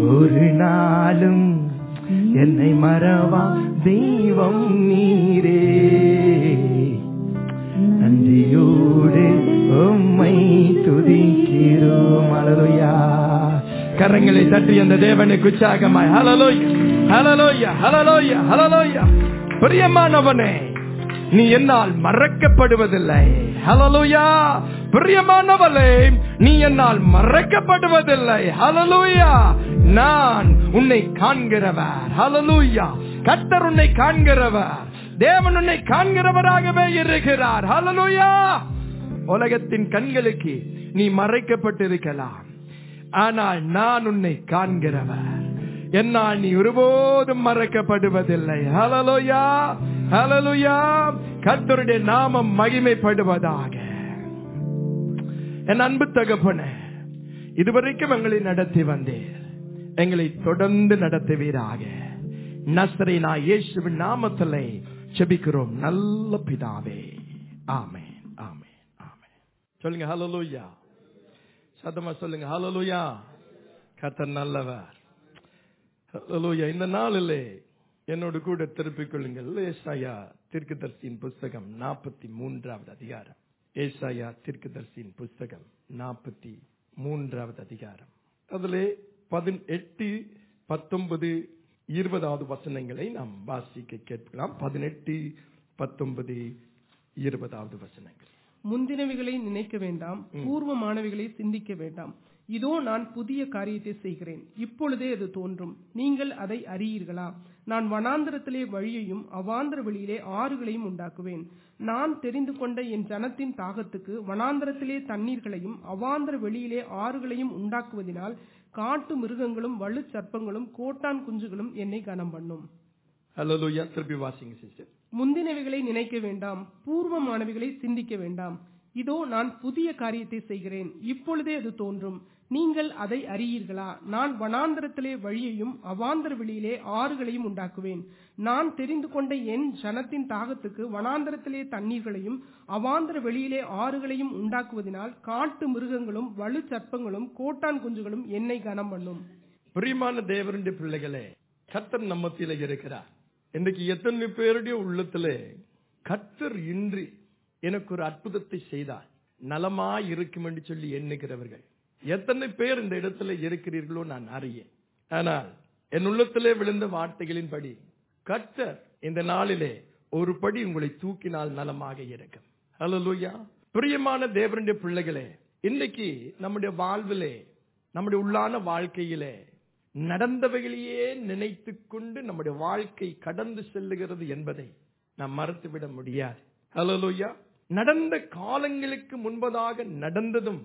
ஒரு நாளும் என்னை மறவா தெய்வம் நீரே நன்றியோடு உம்மை துதிக்கிறோம் அலலுயா கரங்களை தட்டி அந்த தேவனுக்கு உற்சாகமாய் ஹலலோயா ஹலலோயா ஹலலோயா ஹலலோயா பிரியமானவனே நீ என்னால் மறக்கப்படுவதில்லை ஹலலோயா பிரியமானவளே நீ என்னால் மறக்கப்படுவதில்லை ஹலலூயா நான் உன்னை காண்கிறவர் ஹலலூயா கத்தர் உன்னை காண்கிறவர் தேவன் உன்னை காண்கிறவராகவே இருக்கிறார் ஹலலூயா உலகத்தின் கண்களுக்கு நீ மறைக்கப்பட்டிருக்கலாம் ஆனால் நான் உன்னை காண்கிறவர் என்னால் நீ ஒருபோதும் மறக்கப்படுவதில்லை ஹலலோயா ஹலலுயா கர்த்தருடைய நாமம் மகிமைப்படுவதாக என் அன்பு தகப்பன இதுவரைக்கும் எங்களை நடத்தி வந்தேன் எங்களை தொடர்ந்து நடத்துவீராக நசரை நான் இயேசுவின் நாமத்திலே செபிக்கிறோம் நல்ல பிதாவே ஆமென் ஆமென் ஆமென் சொல்லுங்க ஹலலூயா சத்தமா சொல்லுங்க ஹலலூயா கர்த்தர் நல்லவர் ஹலலூயா இந்த நாளிலே என்னோடு கூட திருப்பிக் கொள்ளுங்கள் ஏசாயா தீர்க்கதர்சியின் புஸ்தகம் நாற்பத்தி மூன்றாவது அதிகாரம் ஏசாயா தீர்க்கதர்சியின் புஸ்தகம் நாற்பத்தி மூன்றாவது அதிகாரம் அதிலே பதினெட்டு பத்தொன்பது இருபதாவது வசனங்களை நாம் வாசிக்க கேட்கலாம் பதினெட்டு பத்தொன்பது இருபதாவது வசனங்கள் முந்தினவைகளை நினைக்க வேண்டாம் பூர்வமானவைகளை சிந்திக்க வேண்டாம் இதோ நான் புதிய காரியத்தை செய்கிறேன் இப்பொழுதே அது தோன்றும் நீங்கள் அதை அறியீர்களா நான் வனாந்திரத்திலே வழியையும் அவாந்திர வெளியிலே ஆறுகளையும் உண்டாக்குவேன் நான் தெரிந்து கொண்ட என் ஜனத்தின் தாகத்துக்கு வனாந்திரத்திலே தண்ணீர்களையும் அவாந்திர வெளியிலே ஆறுகளையும் உண்டாக்குவதினால் காட்டு மிருகங்களும் வலு சர்ப்பங்களும் கோட்டான் குஞ்சுகளும் என்னை கனம் பண்ணும் ஹலலூயா திருப்பி வாசிங்க சிஸ்டர் முந்தினவைகளை நினைக்க வேண்டாம் பூர்வமானவைகளை சிந்திக்க வேண்டாம் இதோ நான் புதிய காரியத்தை செய்கிறேன் இப்பொழுதே அது தோன்றும் நீங்கள் அதை அறியீர்களா நான் வனாந்தரத்திலே வழியையும் அவாந்தர வெளியிலே ஆறுகளையும் உண்டாக்குவேன் நான் தெரிந்து கொண்ட என் ஜனத்தின் தாகத்துக்கு வனாந்தரத்திலே தண்ணீர்களையும் அவாந்தர வெளியிலே ஆறுகளையும் உண்டாக்குவதினால் காட்டு மிருகங்களும் வலு சர்ப்பங்களும் கோட்டான் குஞ்சுகளும் என்னை கனம் பண்ணும் பிரியமான தேவருடைய பிள்ளைகளே கர்த்தர் நம்மத்தில இருக்கிறார் இன்றைக்கு எத்தனை பேருடைய உள்ளத்திலே கர்த்தர் இன்றி எனக்கு ஒரு அற்புதத்தை செய்தார் நலமா இருக்கும் என்று சொல்லி எண்ணுகிறவர்கள் எத்தனை பேர் இந்த இடத்துல இருக்கிறீர்களோ நான் அறியேன் ஆனால் என் உள்ளத்திலே விழுந்த வார்த்தைகளின்படி கர்த்தர் இந்த நாளிலே ஒரு படி உங்களை தூக்கினால் நலமாக இருக்கும் ஹalleluya பிரியமான தேவனுடைய பிள்ளைகளே இன்னைக்கு நம்முடைய வாழ்விலே நம்முடைய உள்ளான வாழ்க்கையிலே நடந்தவைகளையே நினைத்துக் கொண்டு நம்முடைய வாழ்க்கை கடந்து செல்லுகிறது என்பதை நாம் மறந்துவிட முடியாது ஹalleluya நடந்த காலங்களுக்கு முன்பதாக நடந்ததும்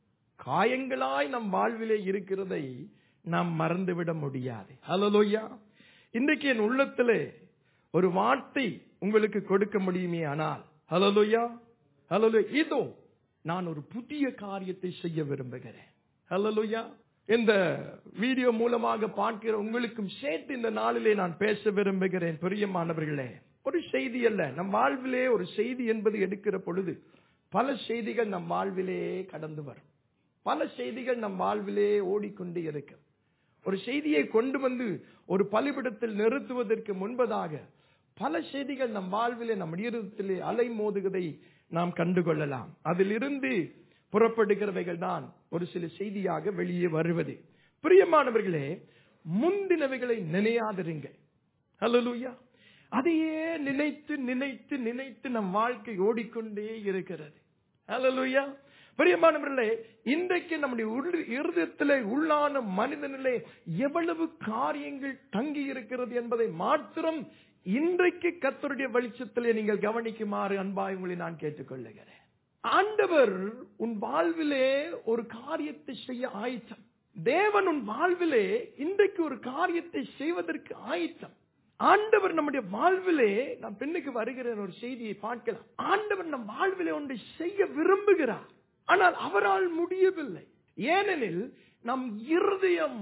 காயங்களாய் நம் வாழ்விலே இருக்கிறதை நாம் மறந்துவிட முடியாது ஹalleluya இன்றைக்கு என் உள்ளத்திலே ஒரு வார்த்தை உங்களுக்கு கொடுக்க முடியுமே ஆனால் ஹalleluya ஹalleluya இதோ நான் ஒரு புதிய காரியத்தை செய்ய விரும்புகிறேன் ஹalleluya இந்த வீடியோ மூலமாக பார்க்கிற உங்களுக்கும் சேர்த்து இந்த நாளிலே நான் பேச விரும்புகிறேன் பிரியமானவர்களே ஒரு செய்தி அல்ல நம் வாழ்விலே ஒரு செய்தி என்பது எடுக்கிற பொழுது பல செய்திகள் நம் வாழ்விலே கடந்து வரும் பல செய்திகள் நம் வாழ்விலே ஓடிக்கொண்டு இருக்கும் ஒரு செய்தியை கொண்டு வந்து ஒரு பலிபிடத்தில் நிறுத்துவதற்கு முன்பதாக பல செய்திகள் நம் வாழ்விலே நம் இருதயத்திலே அலை மோதுவதை நாம் கண்டுகொள்ளலாம் அதிலிருந்து புறப்படுகிறவைகள் தான் ஒரு சில செய்தியாக வெளியே வருவது பிரியமானவர்களே முந்தினவைகளை நினையாதிருங்க ஹalleluya அதையே நினைத்து நினைத்து நினைத்து நம் வாழ்க்கை ஓடிக்கொண்டே இருக்கிறது ஹalleluya பிரியமானவர்களே இன்றைக்கு நம்முடைய உள்- இருதயத்திலே உள்ளான மனிதனிலே எவ்வளவு காரியங்கள் தங்கி இருக்கிறது என்பதை மாத்திரம் இன்றைக்கு கத்தருடைய வெளிச்சத்திலே நீங்கள் கவனிக்குமாறு அன்பாய் உங்களை நான் கேட்டுக்கொள்ளுகிறேன் ஆண்டவர் உன் வாழ்விலே ஒரு காரியத்தை செய்ய ஆயத்தம் தேவன் உன் வாழ்விலே இன்றைக்கு ஒரு காரியத்தை செய்வதற்கு ஆயத்தம் ஆண்டவர் நம்முடைய வாழ்விலே நான் பெண்ணுக்கு வருகிற ஒரு செய்தியை பார்க்கலாம் ஆண்டவர் நம் வாழ்விலே ஒன்றை செய்ய விரும்புகிறார் ஆனால் அவரால் முடியவில்லை ஏனெனில் நம் இருதயம்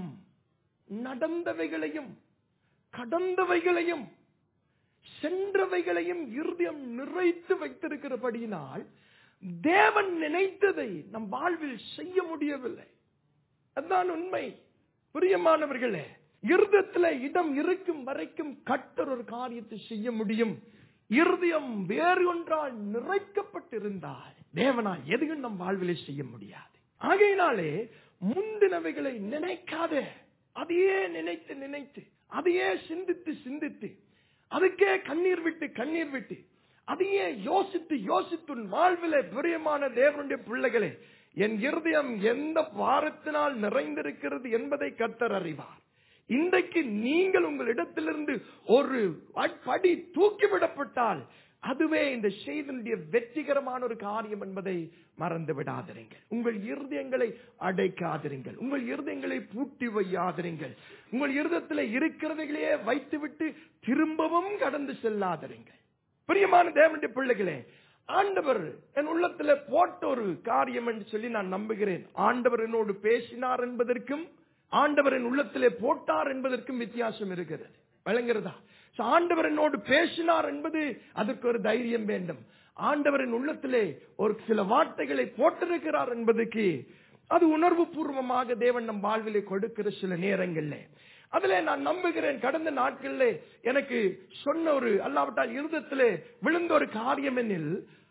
நடந்தவைகளையும் கடந்தவைகளையும் சென்றவைகளையும் இருதயம் நிறைத்து வைத்திருக்கிறபடியினால் தேவன் நினைத்ததை நம் வாழ்வில் செய்ய முடியவில்லை அதுதான் உண்மை பிரியமானவர்களே இருதயத்துல இடம் இருக்கும் வரைக்கும் கட்டர் ஒரு காரியத்தை செய்ய முடியும் இருதயம் வேறு ஒன்றால் நிறைக்கப்பட்டிருந்தால் தேவனால் எதுவும் நம் வாழ்விலே செய்ய முடியாது ஆகையினாலே முந்தினவைகளை நினைக்காத அதையே நினைத்து நினைத்து அதையே சிந்தித்து சிந்தித்து அதுக்கே கண்ணீர் விட்டு கண்ணீர் விட்டு அதையே யோசித்து யோசித்து உன் வாழ்விலே பிரியமான தேவனுடைய பிள்ளைகளே என் இருதயம் எந்த வாரத்தினால் நிறைந்திருக்கிறது என்பதை கத்தர் அறிவார் இன்றைக்கு நீங்கள் உங்கள் இடத்திலிருந்து ஒரு படி தூக்கிவிடப்பட்டால் அதுவே இந்த செய்தனுடைய வெற்றிகரமான ஒரு காரியம் என்பதை மறந்து விடாதிருங்கள் உங்கள் இருதயங்களை அடைக்காதிருங்கள் உங்கள் இருதயங்களை பூட்டி வையாதிருங்கள் உங்கள் இருதயத்தில் இருக்கிறவைகளையே வைத்துவிட்டு திரும்பவும் கடந்து செல்லாதிருங்கள் பிரியமான தேவனுடைய பிள்ளைகளே ஆண்டவர் என் உள்ளத்துல போட்ட ஒரு காரியம் என்று சொல்லி நான் நம்புகிறேன் ஆண்டவர் என்னோடு பேசினார் என்பதற்கும் ஆண்டவரின் உள்ளத்திலே போட்டார் என்பதற்கும் வித்தியாசம் இருக்கிறது விளங்குறதா ஆண்டவர் என்னோடு பேசினார் என்பது அதற்கு ஒரு தைரியம் வேண்டும் ஆண்டவரின் உள்ளத்திலே ஒரு சில வார்த்தைகளை போட்டிருக்கிறார் என்பதற்கு அது உணர்வு பூர்வமாக தேவன் நம் வாழ்விலே கொடுக்கிற சில நேரங்கள்ல அதுல நான் நம்புகிறேன் கடந்த நாட்களிலே எனக்கு சொன்ன ஒரு அல்லாவிட்டால் இருதத்திலே விழுந்த ஒரு காரியம் என்னில்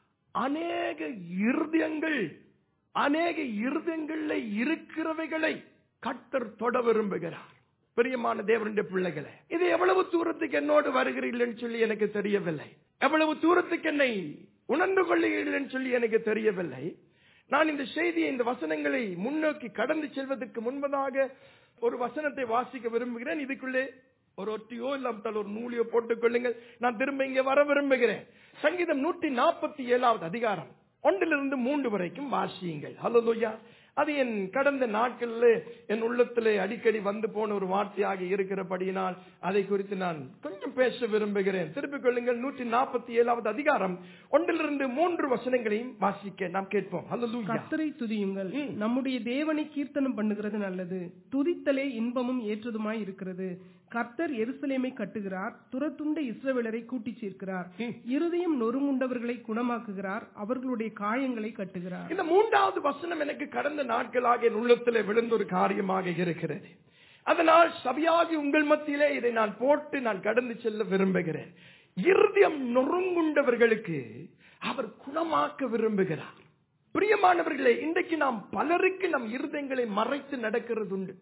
அநேக இருதயங்கள் அநேக இருதயங்கள்ல இருக்கிறவைகளை கட்டர் தொட விரும்புகிறார் பிரியமான தேவனுடைய பிள்ளைகளை இது எவ்வளவு தூரத்துக்கு என்னோடு வருகிறீர்கள் சொல்லி எனக்கு தெரியவில்லை எவ்வளவு தூரத்துக்கு என்னை உணர்ந்து கொள்ளுகிறீர்கள் சொல்லி எனக்கு தெரியவில்லை நான் இந்த செய்தியை இந்த வசனங்களை முன்னோக்கி கடந்து செல்வதற்கு முன்பதாக ஒரு வசனத்தை வாசிக்க விரும்புகிறேன் இதுக்குள்ளே ஒரு ஒட்டியோ இல்லாமல் ஒரு நூலியோ போட்டுக் கொள்ளுங்கள் நான் திரும்ப இங்கே வர விரும்புகிறேன் சங்கீதம் நூற்றி நாற்பத்தி ஏழாவது அதிகாரம் ஒன்றிலிருந்து மூன்று வரைக்கும் வாசியுங்கள் ஹலோ அது என் கடந்த நாட்களில் என் உள்ளத்திலே அடிக்கடி வந்து போன ஒரு வார்த்தையாக இருக்கிறபடியினால் அதை குறித்து நான் கொஞ்சம் பேச விரும்புகிறேன் திருப்பிக் கொள்ளுங்கள் நூற்றி நாற்பத்தி ஏழாவது அதிகாரம் ஒன்றிலிருந்து மூன்று வசனங்களையும் வாசிக்க நாம் கேட்போம் ஹalleluya கர்த்தரை துதியுங்கள் நம்முடைய தேவனை கீர்த்தனம் பண்ணுகிறது நல்லது துதித்தலே இன்பமும் ஏற்றதுமாய் இருக்கிறது கர்த்தர் எருசலேமை கட்டுகிறார் துரத்துண்ட இஸ்ரவேலரை கூட்டிச் சேர்க்கிறார் இருதயம் நொறுங்குண்டவர்களை குணமாக்குகிறார் அவர்களுடைய காயங்களை கட்டுகிறார் இந்த மூன்றாவது வசனம் எனக்கு கடந்த நாட்களாக என் உள்ளத்திலே விழுந்த ஒரு காரியமாக இருக்கிறது அதனால் சபையாகி உங்கள் மத்தியிலே இதை நான் போட்டு நான் கடந்து செல்ல விரும்புகிறேன் இருதயம் நொறுங்குண்டவர்களுக்கு அவர் குணமாக்க விரும்புகிறார் பிரியமானவர்களே இன்றைக்கு நாம் பலருக்கு நம் இருதயங்களை மறைத்து நடக்கிறது உண்டு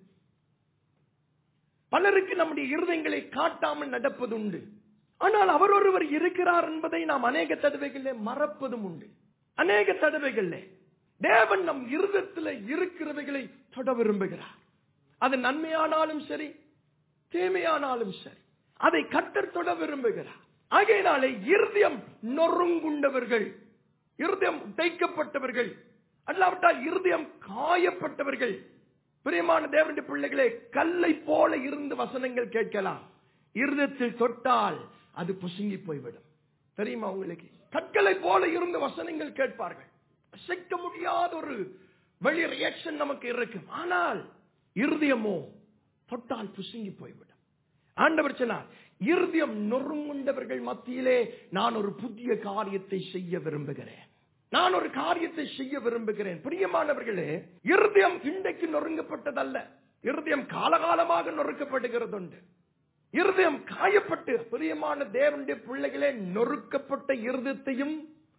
பலருக்கு நம்முடைய இருதயங்களை காட்டாமல் நடப்பது உண்டு ஆனால் அவர் ஒருவர் இருக்கிறார் என்பதை நாம் அநேக தடவைகளிலே மறப்பதும் உண்டு அநேக தடவைகளிலே தேவன் நம் இருதயத்தில் இருக்கிறவைகளை தொட விரும்புகிறார் அது நன்மையானாலும் சரி தீமையானாலும் சரி அதை கட்டர் தொட விரும்புகிறார் ஆகையினாலே இருதயம் நொறுங்குண்டவர்கள் இருதயம் உடைக்கப்பட்டவர்கள் அல்லாவிட்டால் இருதயம் காயப்பட்டவர்கள் பிரியமான தேவனுடைய பிள்ளைகளே கல்லை போல இருந்து வசனங்கள் கேட்கலாம் இருதயத்தில் தொட்டால் அது புசுங்கி போய்விடும் தெரியுமா உங்களுக்கு கற்களை போல இருந்து வசனங்கள் கேட்பார்கள் அசைக்க முடியாத ஒரு வெளி ரியாக்ஷன் நமக்கு இருக்கும் ஆனால் இருதயமோ தொட்டால் புசுங்கி போய்விடும் ஆண்டவர் சொன்னார் இருதயம் நொறுங்குண்டவர்கள் மத்தியிலே நான் ஒரு புதிய காரியத்தை செய்ய விரும்புகிறேன் நான் ஒரு காரியத்தை செய்ய விரும்புகிறேன் பிரியமானவர்களே இருதயம் இன்றைக்கு நொறுங்கப்பட்டதல்ல இருதயம் காலகாலமாக நொறுக்கப்படுகிறது உண்டு இருதயம் காயப்பட்டு பிரியமான தேவனுடைய பிள்ளைகளே நொறுக்கப்பட்ட இருதயத்தையும்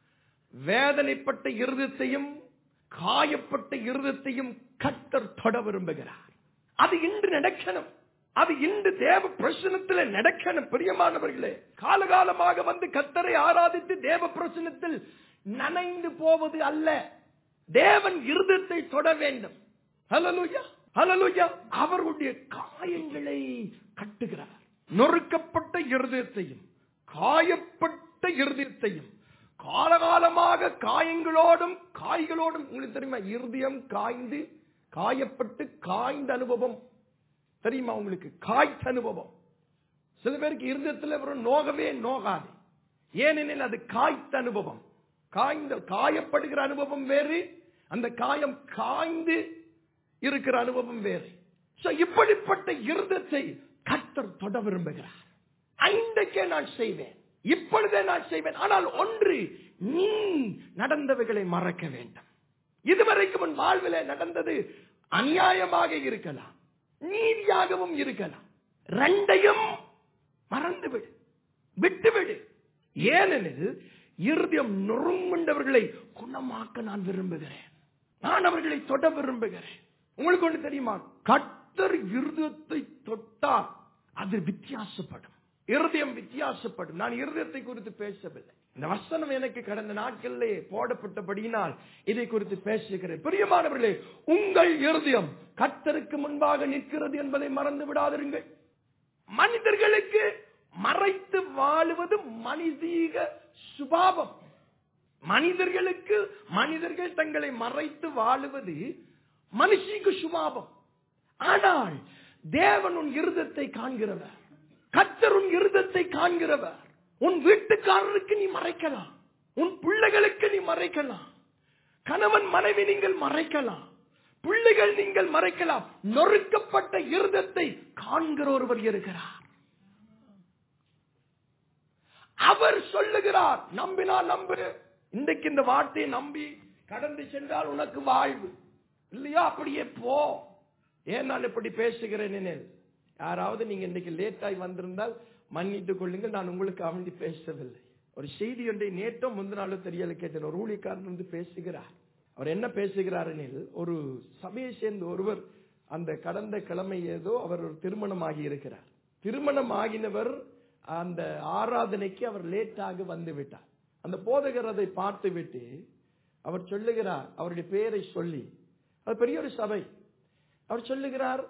வேதனைப்பட்ட இருதயத்தையும் காயப்பட்ட இருதயத்தையும் கத்தர் தொட விரும்புகிறார் அது இன்று நடக்கணும் அது இன்று தேவ பிரசனத்தில் நடக்கணும் பிரியமானவர்களே காலகாலமாக வந்து கத்தரை ஆராதித்து தேவ பிரசனத்தில் நனைந்து போவது அல்ல தேவன் இருதத்தை தொட வேண்டும் ஹலலுயா ஹலலுயா அவர்களுடைய காயங்களை கட்டுகிறார் நொறுக்கப்பட்ட இருதயத்தையும் காயப்பட்ட இருதயத்தையும் காலகாலமாக காயங்களோடும் காய்களோடும் உங்களுக்கு தெரியுமா இருதயம் காய்ந்து காயப்பட்டு காய்ந்த அனுபவம் தெரியுமா உங்களுக்கு காய்ச்ச அனுபவம் சில பேருக்கு இருதயத்தில் வரும் நோகவே நோகாது ஏனெனில் அது காய்த்த அனுபவம் காய்ந்த காயப்படுகிற அனுபவம் வேறு அந்த காயம் காய்ந்து இருக்கிற அனுபவம் வேறு இப்படிப்பட்ட இருதத்தை கத்தர் தொட விரும்புகிறார் ஐந்தைக்கே நான் செய்வேன் இப்பொழுதே நான் செய்வேன் ஆனால் ஒன்று நீ நடந்தவைகளை மறக்க வேண்டும் இதுவரைக்கும் உன் வாழ்வில நடந்தது அநியாயமாக இருக்கலாம் நீதியாகவும் இருக்கலாம் ரெண்டையும் மறந்துவிடு விட்டுவிடு ஏனெனில் இருதயம் நொறுங்குண்டவர்களை குணமாக்க நான் விரும்புகிறேன் நான் அவர்களை தொட விரும்புகிறேன் உங்களுக்கு ஒண்ணு தெரியுமா கத்தர் இருதயத்தை தொட்டால் அது வித்தியாசப்படும் இருதயம் வித்தியாசப்படும் நான் இருதயத்தை குறித்து பேசவில்லை இந்த வசனம் எனக்கு கடந்த நாட்களிலே போடப்பட்டபடியினால் இதை குறித்து பேசுகிறேன் பிரியமானவர்களே உங்கள் இருதயம் கத்தருக்கு முன்பாக நிற்கிறது என்பதை மறந்து விடாதிருங்கள் மனிதர்களுக்கு மறைத்து வாழுவது மனிதீக சுபாவம் மனிதர்களுக்கு மனிதர்கள் தங்களை மறைத்து வாழுவது மனுஷீக சுபாவம் ஆனால் தேவன் உன் இருதத்தை காண்கிறவர் கத்தர் உன் இருதத்தை காண்கிறவர் உன் வீட்டுக்காரருக்கு நீ மறைக்கலாம் உன் பிள்ளைகளுக்கு நீ மறைக்கலாம் கணவன் மனைவி நீங்கள் மறைக்கலாம் பிள்ளைகள் நீங்கள் மறைக்கலாம் நொறுக்கப்பட்ட இருதத்தை காண்கிற ஒருவர் இருக்கிறார் அவர் சொல்லுகிறார் நம்பினா நம்பு இன்றைக்கு இந்த வார்த்தையை நம்பி கடந்து சென்றால் உனக்கு வாழ்வு இல்லையா அப்படியே போ ஏன் நான் இப்படி பேசுகிறேன் எனில் யாராவது நீங்க இன்னைக்கு லேட்டாய் வந்திருந்தால் மன்னித்துக் கொள்ளுங்கள் நான் உங்களுக்கு அவண்டி பேசவில்லை ஒரு செய்தி ஒன்றை நேற்றோ முந்தின நாளும் தெரியல கேட்டேன் ஒரு ஊழியக்காரன் வந்து பேசுகிறார் அவர் என்ன பேசுகிறார் எனில் ஒரு சபையை சேர்ந்த ஒருவர் அந்த கடந்த கிழமை ஏதோ அவர் ஒரு திருமணம் ஆகி இருக்கிறார் திருமணம் ஆகினவர் அந்த ஆராதனைக்கு அவர் லேட்டாக வந்து விட்டார் அந்த போதகர் அதை பார்த்து விட்டு அவர் சொல்லுகிறார் அவருடைய பெயரை சொல்லி அது பெரிய ஒரு சபை அவர் சொல்லுகிறார்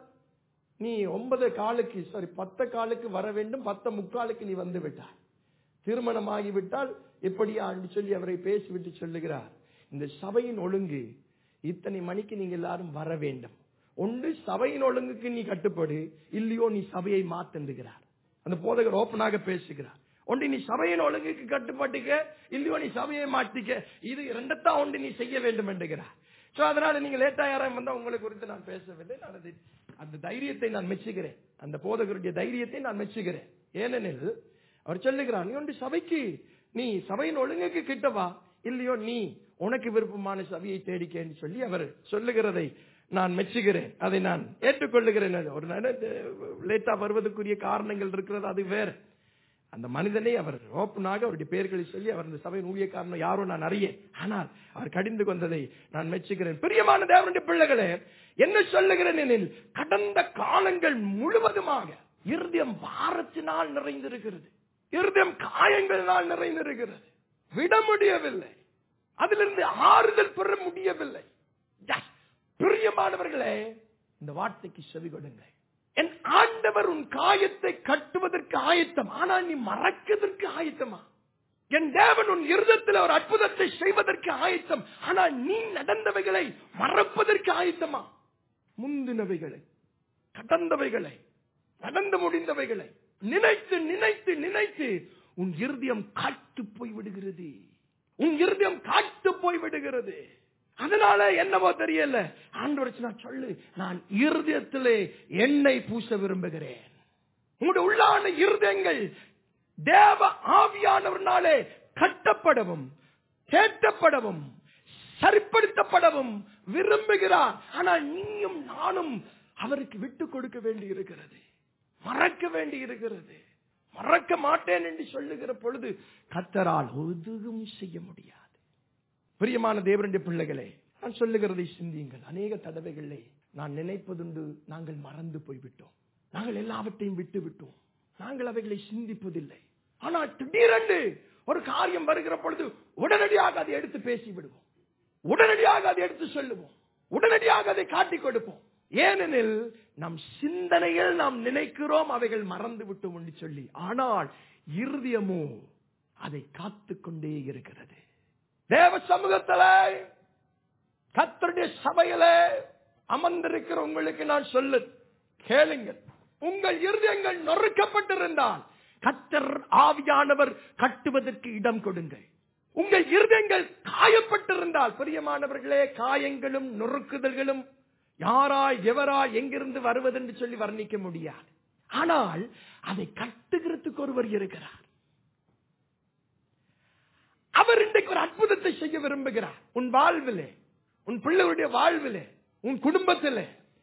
நீ ஒன்பது காலுக்கு சாரி பத்த காலுக்கு வர வேண்டும் பத்த முக்காலுக்கு நீ வந்து விட்டார் திருமணம் ஆகிவிட்டால் எப்படியா என்று சொல்லி அவரை பேசிவிட்டு சொல்லுகிறார் இந்த சபையின் ஒழுங்கு இத்தனை மணிக்கு நீங்க எல்லாரும் வர வேண்டும் ஒன்று சபையின் ஒழுங்குக்கு நீ கட்டுப்படு இல்லையோ நீ சபையை மாத்தண்டுகிறார் அந்த போதகர் ஓப்பனாக பேசுகிறார் ஒன்று நீ சபையின் ஒழுங்குக்கு கட்டுப்பட்டுக்க இல்லையோ நீ சபையை மாட்டிக்க இது ரெண்டத்தான் ஒன்று நீ செய்ய வேண்டும் என்கிறார் சோ அதனால நீங்க லேட்டா யாராவது வந்தா உங்களை குறித்து நான் பேசவில்லை நான் அதை அந்த தைரியத்தை நான் மெச்சுகிறேன் அந்த போதகருடைய தைரியத்தை நான் மெச்சுகிறேன் ஏனெனில் அவர் சொல்லுகிறார் நீ ஒன்று சபைக்கு நீ சபையின் ஒழுங்குக்கு கிட்ட வா இல்லையோ நீ உனக்கு விருப்பமான சபையை தேடிக்கன்னு சொல்லி அவர் சொல்லுகிறதை நான் மெச்சுகிறேன் அதை நான் ஏற்றுக்கொள்ளுகிறேன் ஒரு லேட்டா வருவதற்குரிய காரணங்கள் இருக்கிறது அது வேற அந்த மனிதனை அவர் ஓப்பனாக அவருடைய பெயர்களை சொல்லி அவர் இந்த சபையின் ஊழியக்காரன் யாரோ நான் அறியேன் ஆனால் அவர் கடிந்து கொண்டதை நான் மெச்சுகிறேன் பிரியமான தேவனுடைய பிள்ளைகளே என்ன சொல்லுகிறேன் எனில் கடந்த காலங்கள் முழுவதுமாக இருதயம் பாரத்தினால் நிறைந்திருக்கிறது இருதயம் காயங்களினால் நிறைந்திருக்கிறது விட முடியவில்லை அதிலிருந்து ஆறுதல் பெற முடியவில்லை Yes. பிரியமானவர்களே இந்த வார்த்தைக்கு செவி கொடுங்க என் ஆண்டவர் உன் காயத்தை கட்டுவதற்கு ஆயத்தம் ஆனால் நீ மறக்கிறதற்கு ஆயத்தமா என் தேவன் உன் இருதத்தில் ஒரு அற்புதத்தை செய்வதற்கு ஆயத்தம் ஆனால் நீ நடந்தவைகளை மறப்பதற்கு ஆயத்தமா முந்தினவைகளை கடந்தவைகளை நடந்து முடிந்தவைகளை நினைத்து நினைத்து நினைத்து உன் இருதயம் காட்டு போய் விடுகிறது உன் இருதயம் காட்டு போய் விடுகிறது அதனால என்னவோ தெரியல ஆண்டவர் நான் சொல்லு நான் இருதயத்திலே எண்ணெய் பூச விரும்புகிறேன் உங்களுடைய உள்ளான இருதயங்கள் தேவ ஆவியானவர்னாலே கட்டப்படவும் தேட்டப்படவும் சரிப்படுத்தப்படவும் விரும்புகிறார் ஆனால் நீயும் நானும் அவருக்கு விட்டு கொடுக்க வேண்டி இருக்கிறது மறக்க வேண்டி இருக்கிறது மறக்க மாட்டேன் என்று சொல்லுகிற பொழுது கத்தரால் ஒதுவும் செய்ய முடியாது பிரியமான தேவனுடைய பிள்ளைகளே நான் சொல்லுகிறதை சிந்தியுங்கள் அநேக தடவைகளே நான் நினைப்பதுண்டு நாங்கள் மறந்து போய்விட்டோம் நாங்கள் எல்லாவற்றையும் விட்டு விட்டோம் நாங்கள் அவைகளை சிந்திப்பதில்லை ஆனால் திடீரென்று ஒரு காரியம் வருகிற பொழுது உடனடியாக அதை எடுத்து பேசி விடுவோம் உடனடியாக அதை எடுத்து சொல்லுவோம் உடனடியாக அதை காட்டிக் கொடுப்போம் ஏனெனில் நம் சிந்தனையில் நாம் நினைக்கிறோம் அவைகள் மறந்து விட்டோம் என்று சொல்லி ஆனால் இருதயமோ அதை காத்துக் கொண்டே இருக்கிறது தேவ சமூகத்தில கத்தருடைய சபையில அமர்ந்திருக்கிற உங்களுக்கு நான் சொல்லு கேளுங்கள் உங்கள் இருதயங்கள் நொறுக்கப்பட்டிருந்தால் கத்தர் ஆவியானவர் கட்டுவதற்கு இடம் கொடுங்கள் உங்கள் இருதயங்கள் காயப்பட்டிருந்தால் பிரியமானவர்களே காயங்களும் நொறுக்குதல்களும் யாராய் எவராய் எங்கிருந்து வருவதென்று சொல்லி வர்ணிக்க முடியாது ஆனால் அதை கட்டுகிறதுக்கு ஒருவர் இருக்கிறார் அவர் இன்றைக்கு ஒரு அற்புதத்தை செய்ய விரும்புகிறார் உன் வாழ்விலே உன் பிள்ளைகளுடைய வாழ்விலே உன் குடும்பத்திலே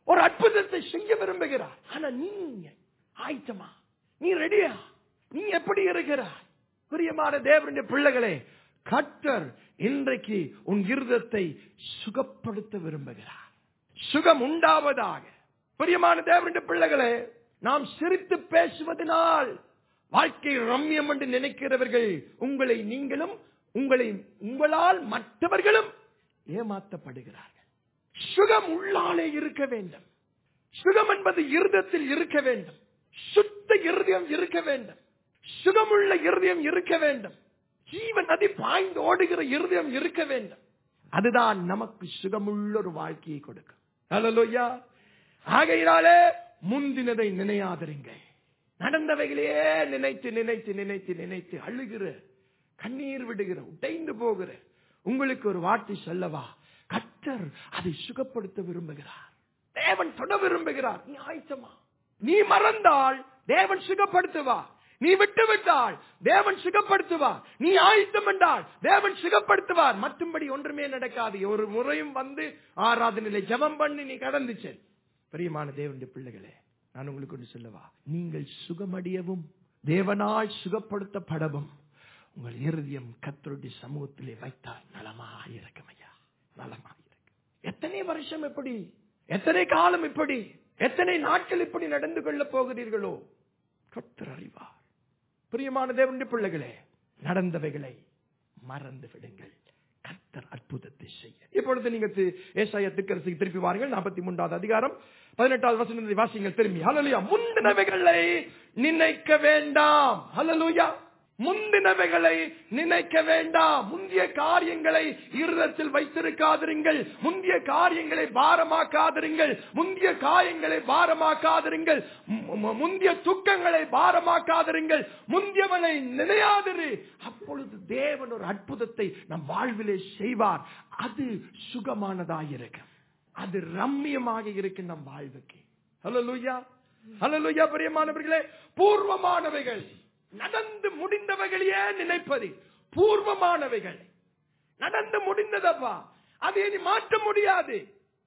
ஒரு அற்புதத்தை செய்ய விரும்புகிறார் ஆனா நீங்க ஆயத்தமா நீ ரெடியா நீ எப்படி இருக்கிறாய் பிரியமான தேவனுடைய பிள்ளைகளே கர்த்தர் இன்றைக்கு உன் இருதத்தை சுகப்படுத்த விரும்புகிறார் சுகம் உண்டாவதாக பிரியமான தேவனுடைய பிள்ளைகளே நாம் சிரித்து பேசுவதனால் வாழ்க்கை ரம்யம் என்று நினைக்கிறவர்கள் உங்களை நீங்களும் உங்களை உங்களால் மற்றவர்களும் ஏமாற்றப்படுகிறார்கள் சுகம் உள்ளாலே இருக்க வேண்டும் சுகம் என்பது இருதத்தில் இருக்க வேண்டும் சுத்த இருதயம் இருக்க வேண்டும் சுகமுள்ள இருதயம் இருக்க வேண்டும் ஜீவ நதி பாய்ந்து ஓடுகிற இருதயம் இருக்க வேண்டும் அதுதான் நமக்கு சுகமுள்ள ஒரு வாழ்க்கையை கொடுக்கும் ஹalleluya ஆகையினாலே முந்தினதை நினையாதிருங்க நடந்தவைகளையே நினைத்து நினைத்து நினைத்து நினைத்து அழுகிற கண்ணீர் விடுகிற உடைந்து போகிற உங்களுக்கு ஒரு வார்த்தை சொல்லவா கர்த்தர் அதை சுகப்படுத்த விரும்புகிறார் தேவன் தொட விரும்புகிறார் நீ ஆயத்தமா நீ மறந்தால் தேவன் சுகப்படுத்துவார் நீ விட்டு விட்டால் தேவன் சுகப்படுத்துவார் நீ ஆயத்தம் என்றால் தேவன் சுகப்படுத்துவார் மற்றும்படி ஒன்றுமே நடக்காது ஒரு முறையும் வந்து ஆராதனையில ஜெபம் பண்ணி நீ கடந்து செல் பிரியமான தேவனுடைய பிள்ளைகளே நான் உங்களுக்கு ஒன்று சொல்லவா நீங்கள் சுகமடையவும் தேவனால் சுகப்படுத்தப்படவும் உங்கள் இருதயம் கத்தருடைய சமூகத்திலே வைத்தால் நலமாயிருக்கும் ஐயா நலமாயிருக்கும் எத்தனை வருஷம் எப்படி எத்தனை காலம் இப்படி எத்தனை நாட்கள் இப்படி நடந்து கொள்ளப் போகிறீர்களோ கத்தர் அறிவார் பிரியமான தேவனுடைய பிள்ளைகளே நடந்தவைகளை மறந்து விடுங்கள் கர்த்தர் அற்புதத்தை செய்ய இப்பொழுது நீங்க தி- ஏசாயா திருக்கரசுக்கு திருப்பி வாருங்கள் நாற்பத்தி மூன்றாவது அதிகாரம் பதினெட்டாவது வசனத்தை வாசிங்கள் திரும்பி ஹalleluya முந்தினவைகளை நினைக்க வேண்டாம் ஹalleluya முந்தினவைகளை நினைக்க வேண்டாம் முந்திய காரியங்களை இருதத்தில் வைத்திருக்காதிருங்கள் முந்திய காரியங்களை பாரமாக்காதிருங்கள் முந்திய காயங்களை பாரமாக்காதிருங்கள் மு- மு- முந்திய துக்கங்களை பாரமாக்காதிருங்கள் முந்தியவனை நினையாதிரு அப்பொழுது தேவன் ஒரு அற்புதத்தை நம் வாழ்விலே செய்வார் அது சுகமானதாயிருக்கும் அது ரம்மியமாக இருக்கும் நம் வாழ்வுக்கு ஹalleluya ஹalleluya பிரியமானவர்களே பூர்வமானவைகள் நடந்து முடிந்தவைகளையே நினைப்பது பூர்வமானவைகள் நடந்து முடிந்ததப்பா அதை இனி மாற்ற முடியாது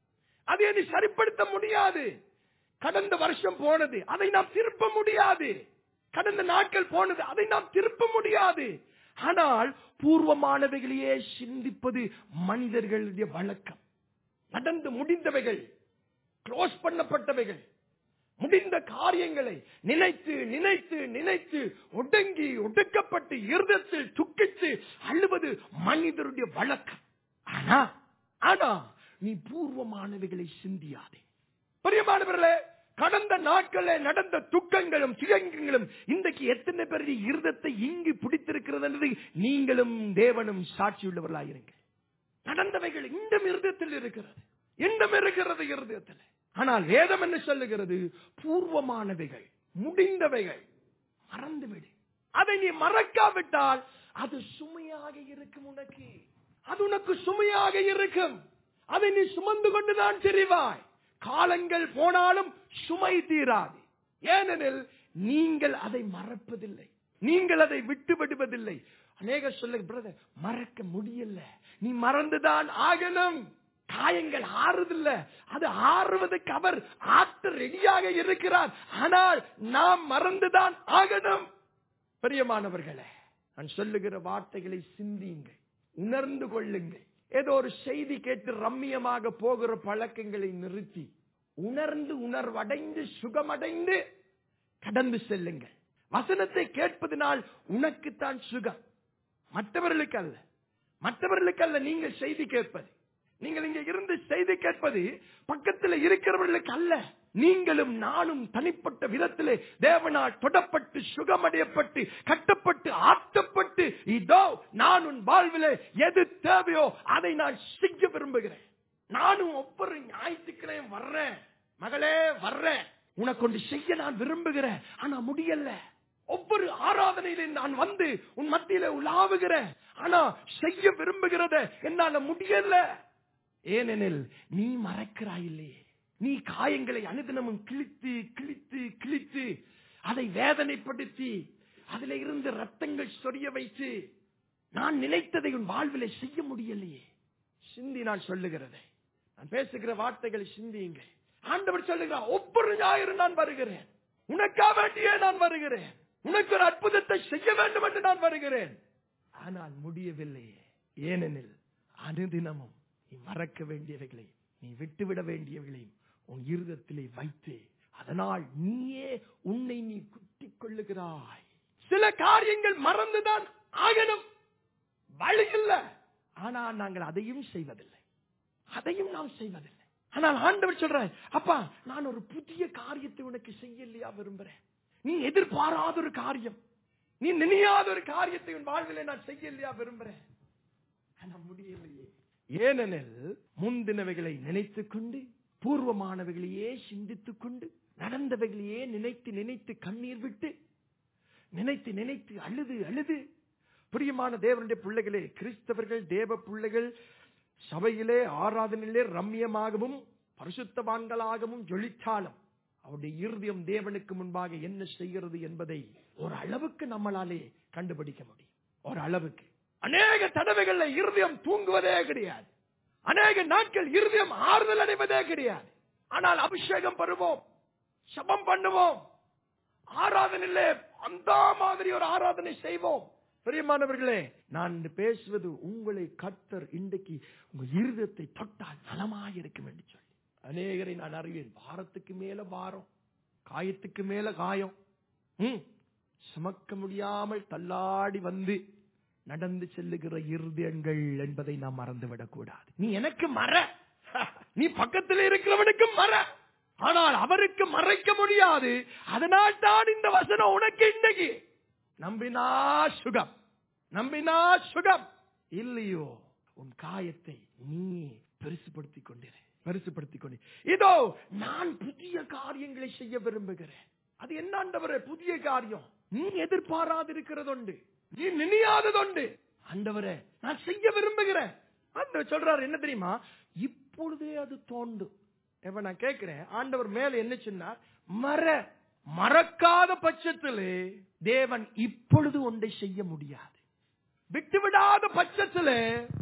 அதை இனி சரிப்படுத்த முடியாது கடந்த வருஷம் போனது அதை நாம் திருப்ப முடியாது கடந்த நாட்கள் போனது அதை நாம் திருப்ப முடியாது ஆனால் பூர்வமானவைகளையே சிந்திப்பது மனிதர்களுடைய வழக்கம் நடந்து முடிந்தவைகள் க்ளோஸ் பண்ணப்பட்டவைகள் முடிந்த காரியங்களை நினைத்து நினைத்து நினைத்து ஒடுங்கி ஒடுக்கப்பட்டு இருதத்தில் துக்கித்து அழுவது மனிதருடைய வழக்கம் ஆனா ஆனா நீ பூர்வமானவைகளை சிந்தியாதே பிரியமானவர்களே கடந்த நாட்களில் நடந்த துக்கங்களும் திகங்களும் இன்றைக்கு எத்தனை பேர் இருதத்தை இங்கு பிடித்திருக்கிறது என்பது நீங்களும் தேவனும் சாட்சியுள்ளவர்களாயிருங்கள் நடந்தவைகள் இன்றும் இருதயத்தில் இருக்கிறது இன்றும் இருக்கிறது இருதயத்தில் ஆனால் வேதம் என்ன சொல்லுகிறது பூர்வமானவைகள் முடிந்தவைகள் மறந்துவிடு அதை நீ மறக்காவிட்டால் அது சுமையாக இருக்கும் உனக்கு அது உனக்கு சுமையாக இருக்கும் அதை நீ சுமந்து கொண்டுதான் தெரிவாய் காலங்கள் போனாலும் சுமை தீராது ஏனெனில் நீங்கள் அதை மறப்பதில்லை நீங்கள் அதை விட்டு விடுவதில்லை அநேக சொல்ல பிரதர் மறக்க முடியல நீ மறந்துதான் ஆகணும் காயங்கள் ஆறுதில்ல அது ஆறுவதற்கு அவர் ஆற்ற ரெடியாக இருக்கிறார் ஆனால் நாம் மறந்துதான் ஆகணும் பிரியமானவர்களே நான் சொல்லுகிற வார்த்தைகளை சிந்தியுங்கள் உணர்ந்து கொள்ளுங்கள் ஏதோ ஒரு செய்தி கேட்டு ரம்மியமாக போகிற பழக்கங்களை நிறுத்தி உணர்ந்து உணர்வடைந்து சுகமடைந்து கடந்து செல்லுங்கள் வசனத்தை கேட்பதனால் உனக்குத்தான் சுகம் மற்றவர்களுக்கு அல்ல மற்றவர்களுக்கு அல்ல நீங்கள் செய்தி கேட்பது நீங்கள் இங்க இருந்து செய்தி கேட்பது பக்கத்தில் இருக்கிறவர்களுக்கு அல்ல நீங்களும் நானும் தனிப்பட்ட விதத்திலே தேவனால் தொடப்பட்டு சுகமடையப்பட்டு கட்டப்பட்டு ஆட்டப்பட்டு இதோ நான் உன் வாழ்விலே எது தேவையோ அதை நான் செய்ய விரும்புகிறேன் நானும் ஒவ்வொரு ஞாயிற்றுக்கிழமை வர்றேன் மகளே வர்றேன் உனக்கு ஒன்று செய்ய நான் விரும்புகிறேன் ஆனா முடியல ஒவ்வொரு ஆராதனையில நான் வந்து உன் மத்தியில உலாவுகிறேன் ஆனா செய்ய விரும்புகிறத என்னால முடியல ஏனெனில் நீ மறக்கிறாய் இல்லையே நீ காயங்களை அனுதினமும் கிழித்து கிழித்து கிழித்து அதை வேதனைப்படுத்தி அதில இருந்து ரத்தங்கள் சொரிய வைத்து நான் நினைத்ததை உன் வாழ்விலே செய்ய முடியலையே சிந்தி நான் சொல்லுகிறதை நான் பேசுகிற வார்த்தைகளை சிந்தியுங்கள் ஆண்டவர் சொல்லுகிறார் ஒவ்வொரு ஞாயிறு நான் வருகிறேன் உனக்கா வேண்டியே நான் வருகிறேன் உனக்கு ஒரு அற்புதத்தை செய்ய வேண்டும் என்று நான் வருகிறேன் ஆனால் முடியவில்லையே ஏனெனில் அனுதினமும் நீ மறக்க வேண்டியவைகளை நீ விட்டுவிட வேண்டியவைகளையும் உன் இருதத்திலே வைத்து அதனால் நீயே உன்னை நீ குத்திக் கொள்ளுகிறாய் சில காரியங்கள் மறந்துதான் ஆகணும் வழி இல்ல ஆனால் நாங்கள் அதையும் செய்வதில்லை அதையும் நாம் செய்வதில்லை ஆனால் ஆண்டவர் சொல்றார் அப்பா நான் ஒரு புதிய காரியத்தை உனக்கு செய்யலையா விரும்புறேன் நீ எதிர்பாராத ஒரு காரியம் நீ நினையாத ஒரு காரியத்தை உன் வாழ்வில் நான் செய்யலையா விரும்புறேன் ஆனா முடியலையே ஏனெனில் முந்தினவைகளை நினைத்துக் கொண்டு பூர்வமானவைகளையே சிந்தித்துக் கொண்டு நடந்தவைகளையே நினைத்து நினைத்து கண்ணீர் விட்டு நினைத்து நினைத்து அழுது அழுது பிரியமான தேவனுடைய பிள்ளைகளே கிறிஸ்தவர்கள் தேவ பிள்ளைகள் சபையிலே ஆராதனையிலே ரம்யமாகவும் பரிசுத்தவான்களாகவும் ஜொலிச்சாலும் அவருடைய இருதயம் தேவனுக்கு முன்பாக என்ன செய்கிறது என்பதை ஒரு அளவுக்கு நம்மளாலே கண்டுபிடிக்க முடியும் ஒரு அளவுக்கு அநேக தடவைகள்ல இருதயம் தூங்குவதே கிடையாது அநேக நாட்கள் இருதயம் ஆறுதல் அடைவதே கிடையாது ஆனால் அபிஷேகம் பெறுவோம் சபம் பண்ணுவோம் ஆராதனையிலே அந்த மாதிரி ஒரு ஆராதனை செய்வோம் பிரியமானவர்களே நான் இன்று பேசுவது உங்களை கத்தர் இன்றைக்கு உங்க இருதயத்தை தொட்டால் நலமாயிருக்கும் என்று சொல்லி அநேகரை நான் அறிவேன் பாரத்துக்கு மேல பாரம் காயத்துக்கு மேல காயம் ம், சுமக்க முடியாமல் தள்ளாடி வந்து நடந்து செல்லுகிற இருதயங்கள் என்பதை நாம் மறந்துவிடக் கூடாது நீ எனக்கு மற நீ பக்கத்தில் இருக்கிறவனுக்கு மற ஆனால் அவருக்கு மறைக்க முடியாது அதனால் தான் இந்த வசனம் உனக்கு இன்னைக்கு நம்பினா சுகம் நம்பினா சுகம் இல்லையோ உன் காயத்தை நீ பெருசுபடுத்திக் கொண்டிரு பெருசுபடுத்திக் கொண்டு இதோ நான் புதிய காரியங்களை செய்ய விரும்புகிறேன் அது என்னண்டவரே புதிய காரியம் நீ எதிர்பாராதிருக்கிறதுண்டு நீ நினையாததுண்டு ஆண்டவரே நான் செய்ய விரும்புகிறேன் ஆண்டவர் சொல்றாரு என்ன தெரியுமா இப்பொழுதே அது தோண்டும் இப்ப நான் கேட்கிறேன் ஆண்டவர் மேல என்ன சொன்னார் மற மறக்காத பட்சத்திலே தேவன் இப்பொழுது ஒன்றை செய்ய முடியாது விட்டுவிடாத பட்சத்திலே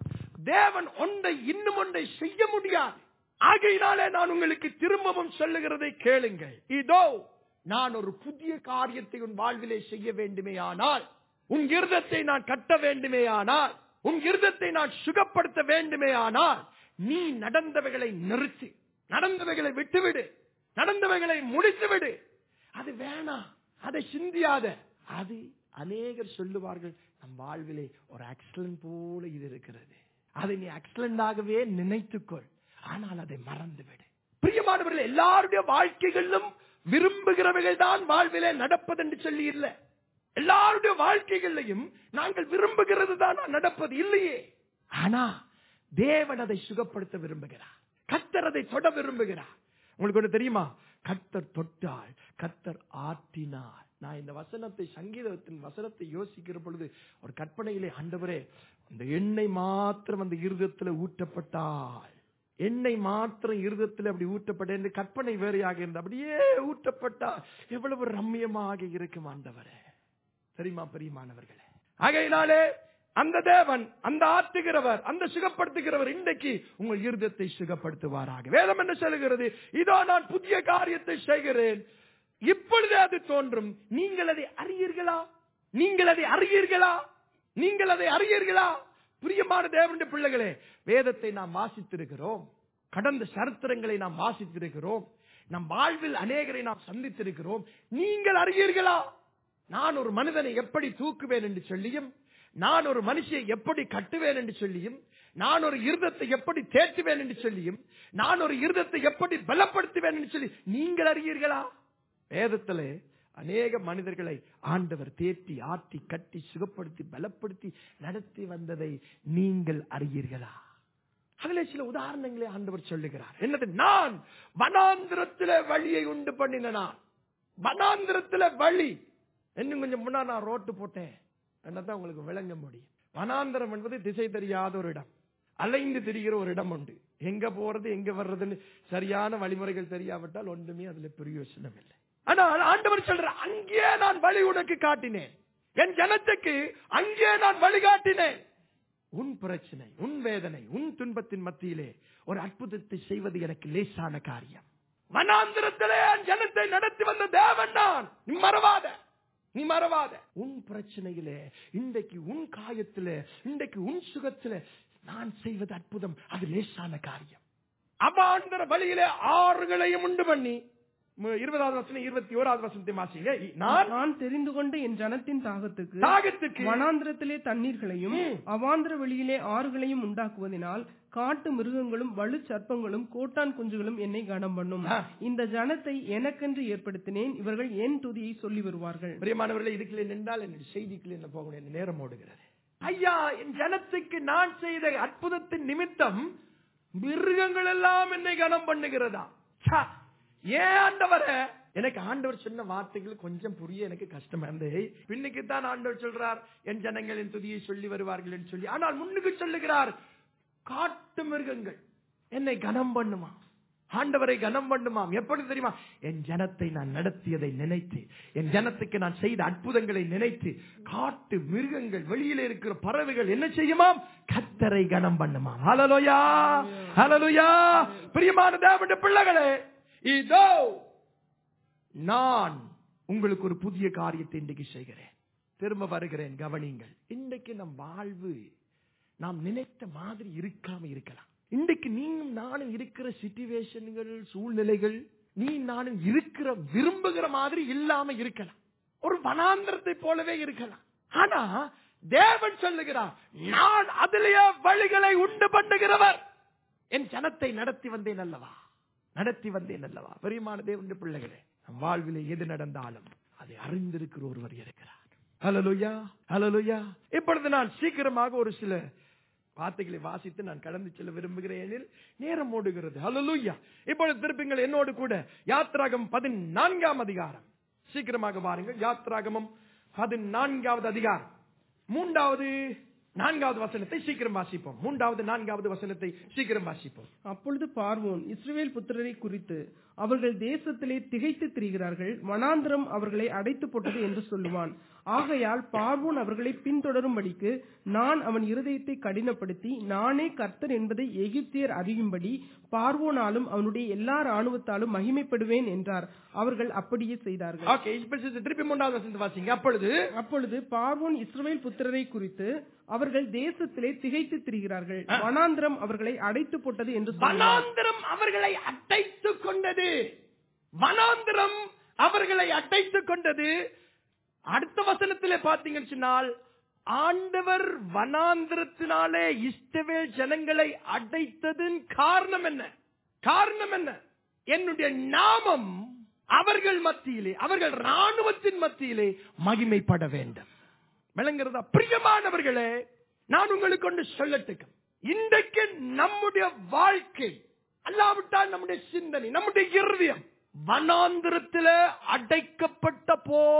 தேவன் ஒன்றை இன்னும் ஒன்றை செய்ய முடியாது ஆகையினாலே நான் உங்களுக்கு திரும்பவும் சொல்லுகிறதை கேளுங்கள் இதோ நான் ஒரு புதிய காரியத்தை உன் வாழ்விலே செய்ய வேண்டுமே ஆனால் உன் இருதத்தை நான் கட்ட வேண்டுமே ஆனால் உன் இருதத்தை நான் சுகப்படுத்த வேண்டுமே ஆனால் நீ நடந்தவைகளை நிறுத்து நடந்தவைகளை விட்டுவிடு நடந்தவைகளை முடித்துவிடு அது வேணாம் அதை சிந்தியாத அது அநேகர் சொல்லுவார்கள் நம் வாழ்விலே ஒரு ஆக்சிடென்ட் போல இது இருக்கிறது அதை நீ ஆக்சிடென்டாகவே நினைத்துக்கொள் ஆனால் அதை மறந்துவிடு பிரியமானவர்கள் எல்லாருடைய வாழ்க்கைகளிலும் விரும்புகிறவைகள் தான் வாழ்விலே நடப்பது என்று சொல்லி இல்லை எல்லாருடைய வாழ்க்கைகளிலையும் நாங்கள் விரும்புகிறது தான் நடப்பது இல்லையே ஆனா தேவன் அதை சுகப்படுத்த விரும்புகிறார் கத்தர் அதை தொட விரும்புகிறார் உங்களுக்கு ஒண்ணு தெரியுமா கத்தர் தொட்டால் கத்தர் ஆற்றினார் நான் இந்த வசனத்தை சங்கீதத்தின் வசனத்தை யோசிக்கிற பொழுது ஒரு கற்பனையிலே ஆண்டவரே அந்த எண்ணெய் மாத்திரம் அந்த இருதயத்துல ஊற்றப்பட்டால் எண்ணெய் மாத்திரம் இருதயத்தில் அப்படி ஊற்றப்பட்ட என்று கற்பனை வேறையாக இருந்த அப்படியே ஊற்றப்பட்டா எவ்வளவு ரம்மியமாக இருக்கும் ஆண்டவரே தெரியுமா பெரியமானவர்களே ஆகையினாலே அந்த தேவன் அந்த ஆற்றுகிறவர் அந்த சுகப்படுத்துகிறவர் இன்றைக்கு உங்கள் இருதயத்தை சுகப்படுத்துவாராக வேதம் என்ன சொல்லுகிறது இதோ நான் புதிய காரியத்தை செய்கிறேன் இப்பொழுதே அது தோன்றும் நீங்கள் அதை அறியீர்களா நீங்கள் அதை அறியீர்களா நீங்கள் அதை அறியீர்களா பிரியமான தேவனுடைய பிள்ளைகளே வேதத்தை நாம் வாசித்திருக்கிறோம் கடந்த சரித்திரங்களை நாம் வாசித்திருக்கிறோம் நம் வாழ்வில் அநேகரை நாம் சந்தித்திருக்கிறோம் நீங்கள் அறியீர்களா நான் ஒரு மனிதனை எப்படி தூக்குவேன் என்று சொல்லியும் நான் ஒரு மனுஷியை எப்படி கட்டுவேன் என்று சொல்லியும் நான் ஒரு இருதத்தை எப்படி தேற்றுவேன் என்று சொல்லியும் நான் ஒரு இருதத்தை எப்படி பலப்படுத்துவேன் என்று சொல்லி நீங்கள் அறியீர்களா வேதத்திலே அநேக மனிதர்களை ஆண்டவர் தேற்றி ஆற்றி கட்டி சுகப்படுத்தி பலப்படுத்தி நடத்தி வந்ததை நீங்கள் அறியீர்களா அதிலே சில உதாரணங்களை ஆண்டவர் சொல்லுகிறார் என்னது நான் வனாந்திரத்திலே வழியை உண்டு பண்ணின நான் வனாந்திரத்திலே வழி இன்னும் கொஞ்சம் முன்னா நான் ரோட்டு போட்டேன் என்னதான் உங்களுக்கு விளங்க முடியும் வனாந்திரம் என்பது திசை தெரியாத ஒரு இடம் அலைந்து திரிகிற ஒரு இடம் உண்டு எங்க போறது எங்க வர்றதுன்னு சரியான வழிமுறைகள் தெரியாவிட்டால் ஒன்றுமே அதுல பிரயோசனம் இல்லை ஆனால் ஆண்டவர் சொல்ற அங்கே நான் வழி உனக்கு காட்டினேன் என் ஜனத்துக்கு அங்கே நான் வழிகாட்டினேன் உன் பிரச்சனை உன் வேதனை உன் துன்பத்தின் மத்தியிலே ஒரு அற்புதத்தை செய்வது எனக்கு லேசான காரியம் மனாந்திரத்திலே என் ஜனத்தை நடத்தி வந்த தேவன் நான் நீ மறவாத நீ மறவாத உன் பிரச்சனையிலே இன்றைக்கு உன் காயத்திலே இன்றைக்கு உன் சுகத்திலே நான் செய்வது அற்புதம் அது லேசான காரியம் அவாந்தர வழியிலே ஆறுகளையும் உண்டு பண்ணி மு- இருபதாவது வசனம் இருபத்தி ஓராவது வசனத்தை மாசிங்க நான் நான் தெரிந்து கொண்ட என் ஜனத்தின் தாகத்துக்கு தாகத்துக்கு வனாந்திரத்திலே தண்ணீர்களையும் ம். அவாந்திர வெளியிலே ஆறுகளையும் உண்டாக்குவதினால் காட்டு மிருகங்களும் வலு சர்ப்பங்களும் கோட்டான் குஞ்சுகளும் என்னை கனம் பண்ணும் ஆ. இந்த ஜனத்தை எனக்கென்று ஏற்படுத்தினேன் இவர்கள் என் துதியை சொல்லி வருவார்கள் பிரியமானவர்களே இதுக்குள்ளே நின்றால் என் செய்திக்குள்ளே என்ன போக முடியாது நேரம் ஓடுகிறது ஐயா என் ஜனத்துக்கு நான் செய்த அற்புதத்தின் நிமித்தம் மிருகங்கள் எல்லாம் என்னை கனம் பண்ணுகிறதா ச்சா, ஏன் ஆண்டவரே எனக்கு ஆண்டவர் சொன்ன வார்த்தைகள் கொஞ்சம் புரிய எனக்கு கஷ்டமா இருந்தது பின்னுக்கு தான் ஆண்டவர் சொல்றார் என் ஜனங்கள் என் துதியை சொல்லி வருவார்கள் என்று சொல்லி ஆனால் முன்னுக்கு சொல்லுகிறார் காட்டு மிருகங்கள் என்னை கனம் பண்ணுமா ஆண்டவரை கனம் பண்ணுமாம் எப்படி தெரியுமா என் ஜனத்தை நான் நடத்தியதை நினைத்து என் ஜனத்துக்கு நான் செய்த அற்புதங்களை நினைத்து காட்டு மிருகங்கள் வெளியில இருக்கிற பறவைகள் என்ன செய்யுமாம் கத்தரை கனம் பண்ணுமாம் ஹலலுயா ஹலலுயா பிரியமான தேவனுடைய பிள்ளைகளே இதோ நான் உங்களுக்கு ஒரு புதிய காரியத்தை இன்றைக்கு செய்கிறேன் திரும்ப வருகிறேன் கவனிங்கள் இன்றைக்கு நம் வாழ்வு நாம் நினைத்த மாதிரி இருக்காம இருக்கலாம் இன்றைக்கு நீயும் நானும் இருக்கிற சிச்சுவேஷன்கள் சூழ்நிலைகள் நீ நானும் இருக்கிற விரும்புகிற மாதிரி இல்லாம இருக்கலாம் ஒரு வனாந்திரத்தை போலவே இருக்கலாம் ஆனா தேவன் சொல்லுகிறார் நான் அதிலேயே வழிகளை உண்டு பண்ணுகிறவர் என் ஜனத்தை நடத்தி வந்தேன் அல்லவா நடத்தி வந்தேன் அல்லவா பெரியமான தேவனுடைய பிள்ளைகளே நம் வாழ்விலே எது நடந்தாலும் அதை அறிந்திருக்கிற ஒருவர் இருக்கிறார் ஹலலுயா ஹலலுயா இப்பொழுது நான் சீக்கிரமாக ஒரு சில வார்த்தைகளை வாசித்து நான் கடந்து செல்ல விரும்புகிறேன் எனில் நேரம் ஓடுகிறது ஹலலுயா இப்பொழுது திருப்பிங்கள் என்னோடு கூட யாத்ராகம் பதினான்காம் அதிகாரம் சீக்கிரமாக வாருங்கள் யாத்ராகமம் பதினான்காவது அதிகாரம் மூன்றாவது நான்காவது வசனத்தை சீக்கிரம் வாசிப்போம் மூன்றாவது நான்காவது வசனத்தை சீக்கிரம் வாசிப்போம் அப்பொழுது பார்வோன் இஸ்ரவேல் புத்திரரை குறித்து அவர்கள் தேசத்திலே திகைத்து திரிகிறார்கள் வனாந்திரம் அவர்களை அடைத்து போட்டது என்று சொல்லுவான் ஆகையால் பார்வோன் அவர்களை பின்தொடரும்படிக்கு நான் அவன் இருதயத்தை கடினப்படுத்தி நானே கர்த்தர் என்பதை எகிப்தியர் அறியும்படி பார்வோனாலும் அவனுடைய எல்லா ராணுவத்தாலும் மகிமைப்படுவேன் என்றார் அவர்கள் அப்படியே செய்தார்கள் ஓகே இப்ப திருப்பி மூன்றாவது வசனத்தை வாசிங்க அப்பொழுது அப்பொழுது பார்வோன் இஸ்ரவேல் புத்திரரை குறித்து அவர்கள் தேசத்திலே திகைத்து திரிகிறார்கள் வனாந்திரம் அவர்களை அடைத்து போட்டது என்று சொன்னார் வனாந்திரம் அவர்களை அடைத்துக் கொண்டது வனாந்திரம் அவர்களை அடைத்துக் கொண்டது அடுத்த வசனத்திலே பாத்தீங்கன்னு சொன்னால் ஆண்டவர் வனாந்திரத்தினாலே இஸ்ரவேல் ஜனங்களை அடைத்ததின் காரணம் என்ன காரணம் என்ன என்னுடைய நாமம் அவர்கள் மத்தியிலே அவர்கள் ராணுவத்தின் மத்தியிலே மகிமைப்பட வேண்டும் விளங்குறதா பிரியமானவர்களே நான் உங்களுக்கு ஒன்று சொல்லட்டுக்கு இன்றைக்கு நம்முடைய வாழ்க்கை அல்லாவிட்டால் நம்முடைய சிந்தனை நம்முடைய இருதயம் வனாந்திரத்தில் அடைக்கப்பட்ட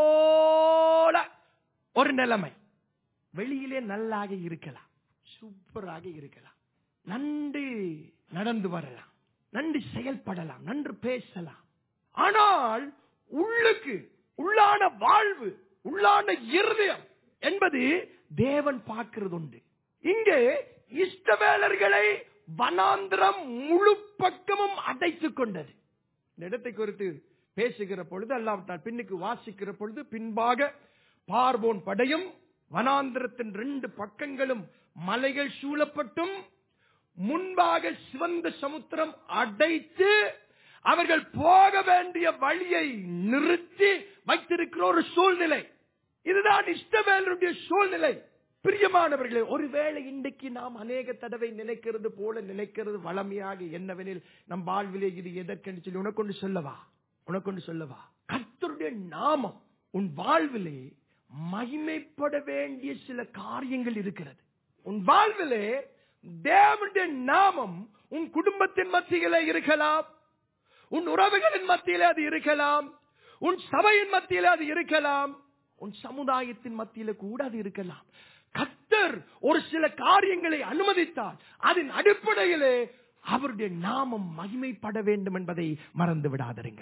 போல ஒரு நிலைமை வெளியிலே நல்லாக இருக்கலாம் சூப்பராக இருக்கலாம் நன்று நடந்து வரலாம் நன்று செயல்படலாம் நன்று பேசலாம் ஆனால் உள்ளுக்கு உள்ளான வாழ்வு உள்ளான இருதயம் என்பது தேவன் பார்க்கிறது உண்டு இங்கே இஷ்டவேலர்களை வனாந்திரம் முழு பக்கமும் அடைத்துக் கொண்டது இந்த இடத்தை குறித்து பேசுகிற பொழுது அல்லாவிட்டால் பின்னுக்கு வாசிக்கிற பொழுது பின்பாக பார்வோன் படையும் வனாந்திரத்தின் ரெண்டு பக்கங்களும் மலைகள் சூழப்பட்டும் முன்பாக சிவந்த சமுத்திரம் அடைத்து அவர்கள் போக வேண்டிய வழியை நிறுத்தி வைத்திருக்கிற ஒரு சூழ்நிலை இதுதான் இஷ்டவேலருடைய சூழ்நிலை பிரியமானவர்களே ஒருவேளை இன்றைக்கு நாம் அநேக தடவை நினைக்கிறது போல நினைக்கிறது வளமையாக என்னவெனில் நம் வாழ்விலே இது எதற்கென்று சொல்லி உனக்கொண்டு சொல்லவா உனக்கொண்டு சொல்லவா கர்த்தருடைய நாமம் உன் வாழ்விலே மகிமைப்பட வேண்டிய சில காரியங்கள் இருக்கிறது உன் வாழ்விலே தேவனுடைய நாமம் உன் குடும்பத்தின் மத்தியிலே இருக்கலாம் உன் உறவுகளின் மத்தியிலே அது இருக்கலாம் உன் சபையின் மத்தியிலே அது இருக்கலாம் உன் சமுதாயத்தின் மத்தியில கூட அது இருக்கலாம் கத்தர் ஒரு சில காரியங்களை அனுமதித்தால் அதன் அடிப்படையிலே அவருடைய நாமம் மகிமைப்பட வேண்டும் என்பதை மறந்து விடாதருங்க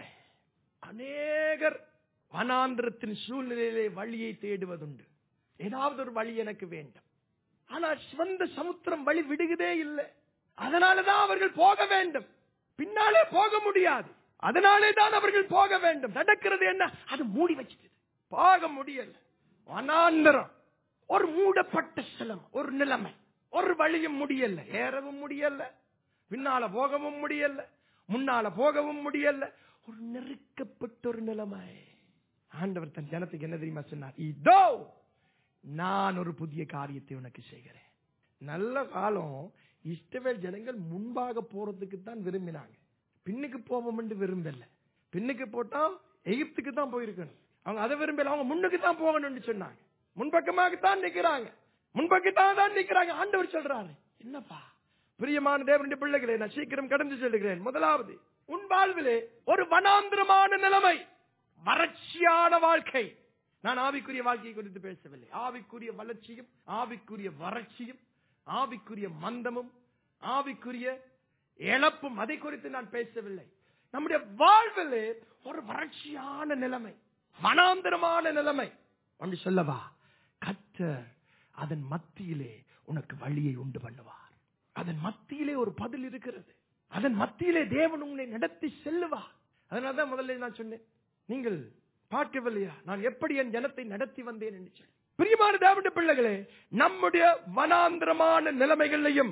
அநேகர் வனாந்திரத்தின் சூழ்நிலையிலே வழியை தேடுவதுண்டு ஏதாவது ஒரு வழி எனக்கு வேண்டும் ஆனால் சிவந்த சமுத்திரம் வழி விடுகிறதே இல்லை அதனாலதான் அவர்கள் போக வேண்டும் பின்னாலே போக முடியாது அதனாலே தான் அவர்கள் போக வேண்டும் நடக்கிறது என்ன அது மூடி வச்சிட்டு போக முடியல வனாந்தரம் ஒரு மூடப்பட்ட ஸ்தலம் ஒரு நிலைமை ஒரு வழியும் முடியல ஏறவும் முடியல பின்னால போகவும் முடியல முன்னால போகவும் முடியல ஒரு நெருக்கப்பட்ட ஒரு நிலைமை ஆண்டவர் தன் ஜனத்துக்கு என்ன தெரியுமா சொன்னார் இதோ நான் ஒரு புதிய காரியத்தை உனக்கு செய்கிறேன் நல்ல காலம் இஷ்டவேல் ஜனங்கள் முன்பாக போறதுக்கு தான் விரும்பினாங்க பின்னுக்கு போவோம் என்று விரும்பல பின்னுக்கு போட்டா எகிப்துக்கு தான் போயிருக்கணும் அவங்க அதை விரும்பல அவங்க முன்னுக்கு தான் போகணும்னு சொன்னாங்க முன்பக்கமாகத்தான் நிக்கிறாங்க முன்பக்கத்தான் தான் நிக்கிறாங்க ஆண்டவர் சொல்றாரு என்னப்பா பிரியமான தேவனுடைய பிள்ளைகளே நான் சீக்கிரம் கடந்து செல்கிறேன் முதலாவது உன் வாழ்விலே ஒரு வனாந்திரமான நிலைமை வறட்சியான வாழ்க்கை நான் ஆவிக்குரிய வாழ்க்கையை குறித்து பேசவில்லை ஆவிக்குரிய வளர்ச்சியும் ஆவிக்குரிய வறட்சியும் ஆவிக்குரிய மந்தமும் ஆவிக்குரிய இழப்பும் அதை குறித்து நான் பேசவில்லை நம்முடைய வாழ்விலே ஒரு வறட்சியான நிலைமை வனாந்திரமான நிலைமை ஒன்று சொல்லவா கத்தர் அதன் மத்தியிலே உனக்கு வழியை உண்டு பண்ணுவார் அதன் மத்தியிலே ஒரு பதில் இருக்கிறது அதன் மத்தியிலே தேவன் உங்களை நடத்தி செல்லுவார் அதனாலதான் முதல்ல நான் சொன்னேன் நீங்கள் பார்க்கவில்லையா நான் எப்படி என் ஜனத்தை நடத்தி வந்தேன் என்று சொல்லி பிரியமான தேவனுடைய பிள்ளைகளே நம்முடைய வனாந்திரமான நிலைமைகளையும்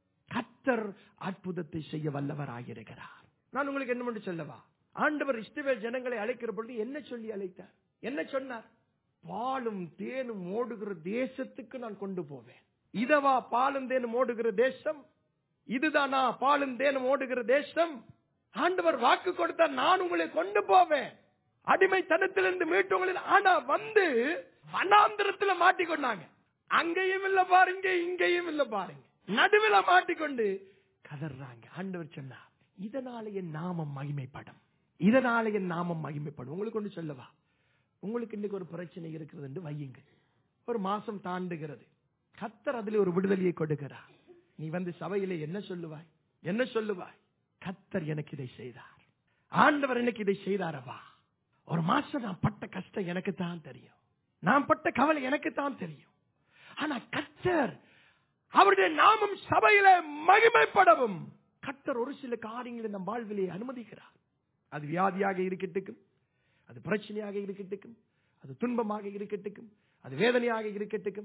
கத்தர் அற்புதத்தை செய்ய வல்லவராயிருக்கிறார் நான் உங்களுக்கு என்ன மட்டும் சொல்லவா ஆண்டவர் இஷ்டவேல் ஜனங்களை அழைக்கிற பொழுது என்ன சொல்லி அழைத்தார் என்ன சொன்னார் பாலும் தேனும் ஓடுகிற தேசத்துக்கு நான் கொண்டு போவேன் இதவா பாலும் தேனும் ஓடுகிற தேசம் இதுதானா பாலும் தேனும் ஓடுகிற தேசம் ஆண்டவர் வாக்கு கொடுத்தார் நான் உங்களை கொண்டு போவேன் அடிமைத்தனத்திலிருந்து மீட்டவங்களில் ஆனா வந்து வனாந்திரத்துல மாட்டிக்கொண்டாங்க அங்கேயும் இல்ல பாருங்க இங்கேயும் இல்ல பாருங்க நடுவில் மாட்டிக்கொண்டு கதறாங்க ஆண்டவர் சொன்னார் இதனால என் நாமம் மகிமைப்படும் இதனால என் நாமம் மகிமைப்படும் உங்களுக்கு ஒன்று சொல்லவா உங்களுக்கு இன்னைக்கு ஒரு பிரச்சனை இருக்கிறது என்று வையுங்கள் ஒரு மாசம் தாண்டுகிறது கத்தர் அதில் ஒரு விடுதலையை கொடுக்கிறார் நீ வந்து சபையிலே என்ன சொல்லுவாய் என்ன சொல்லுவாய் கத்தர் எனக்கு இதை செய்தார் ஆண்டவர் எனக்கு இதை செய்தாரவா ஒரு மாசம் நான் பட்ட கஷ்டம் எனக்கு தான் தெரியும் நான் பட்ட கவலை எனக்கு தான் தெரியும் ஆனா கத்தர் அவருடைய நாமம் சபையில மகிமைப்படவும் கத்தர் ஒரு சில காரியங்களை நம் வாழ்விலே அனுமதிக்கிறார் அது வியாதியாக இருக்கட்டும் அது பிரச்சனையாக இருக்கட்டும் அது துன்பமாக இருக்கட்டும் அது வேதனையாக இருக்கட்டும்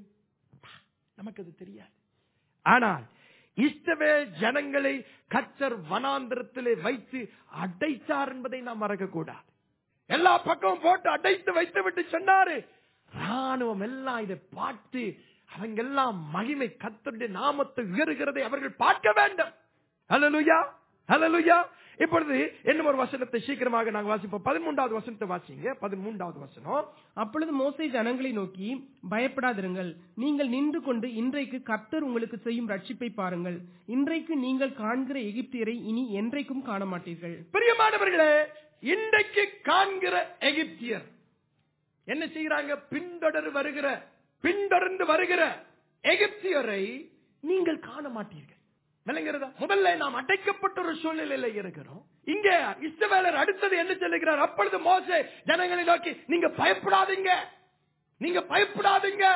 நமக்கு அது தெரியாது ஆனால் இஷ்டவே ஜனங்களை கச்சர் வனாந்திரத்திலே வைத்து அடைத்தார் என்பதை நாம் மறக்க கூடாது எல்லா பக்கமும் போட்டு அடைத்து வைத்து விட்டு சொன்னாரு ராணுவம் எல்லாம் இதை பார்த்து அவங்க எல்லாம் மகிமை கத்தருடைய நாமத்தை உயர்கிறதை அவர்கள் பார்க்க வேண்டும் ஹalleluya ஹalleluya இப்பொழுது இன்னும் ஒரு வசனத்தை சீக்கிரமாக நாங்க வாசிப்போம் பதிமூன்றாவது வசனத்தை வாசிங்க பதிமூன்றாவது வசனம் அப்பொழுது மோசே ஜனங்களை நோக்கி பயப்படாதிருங்கள் நீங்கள் நின்று கொண்டு இன்றைக்கு கர்த்தர் உங்களுக்கு செய்யும் ரட்சிப்பை பாருங்கள் இன்றைக்கு நீங்கள் காண்கிற எகிப்தியரை இனி என்றைக்கும் காண மாட்டீர்கள் பிரியமானவர்களே இன்றைக்கு காண்கிற எகிப்தியர் என்ன செய்கிறாங்க பின்தொடர் வருகிற பின்தொடர்ந்து வருகிற எகிப்தியரை நீங்கள் காண மாட்டீர்கள் விளங்குறதா முதல்ல நாம் அடைக்கப்பட்ட ஒரு சூழ்நிலையில இருக்கிறோம் இங்க இஸ்ரவேலர் அடுத்தது என்ன சொல்லுகிறார் அப்பொழுது மோசே ஜனங்களை நோக்கி நீங்க பயப்படாதீங்க நீங்க பயப்படாதீங்க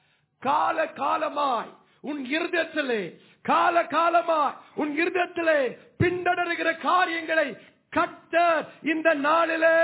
கால காலமாய் உன் இருதயத்திலே கால காலமாய் உன் இருதயத்திலே பின்தொடருகிற காரியங்களை கத்தர் இந்த நாளிலே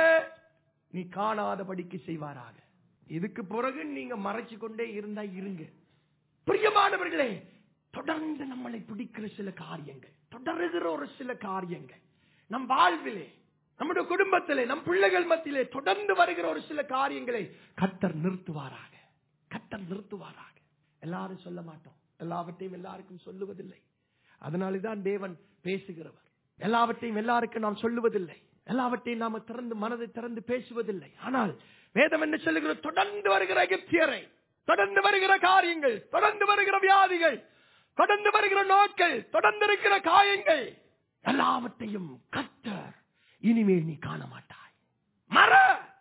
நீ காணாதபடிக்கு செய்வாராக இதுக்கு பிறகு நீங்க மறைச்சு கொண்டே இருந்தா இருங்க பிரியமானவர்களே தொடர்ந்து நம்மளை பிடிக்கிற சில காரியங்கள் தொடருகிற ஒரு சில காரியங்கள் நம் வாழ்விலே நம்முடைய குடும்பத்திலே நம் பிள்ளைகள் மத்தியிலே தொடர்ந்து வருகிற ஒரு சில காரியங்களை கத்தர் நிறுத்துவாராக கத்தர் நிறுத்துவாராக எல்லாரும் சொல்ல மாட்டோம் எல்லாவற்றையும் எல்லாருக்கும் சொல்லுவதில்லை அதனாலதான் தேவன் பேசுகிறவர் எல்லாவற்றையும் எல்லாருக்கும் நாம் சொல்லுவதில்லை எல்லாவற்றையும் நாம திறந்து மனதை திறந்து பேசுவதில்லை ஆனால் வேதம் என்ன சொல்லுகிற தொடர்ந்து வருகிற எகிப்தியரை தொடர்ந்து வருகிற காரியங்கள் தொடர்ந்து வருகிற வியாதிகள் தொடர்ந்து வருகிற நோட்கள் தொடர்ந்து இருக்கிற காயங்கள் எல்லாவற்றையும் கத்தர் இனிமேல் நீ காண மாட்டாய் மற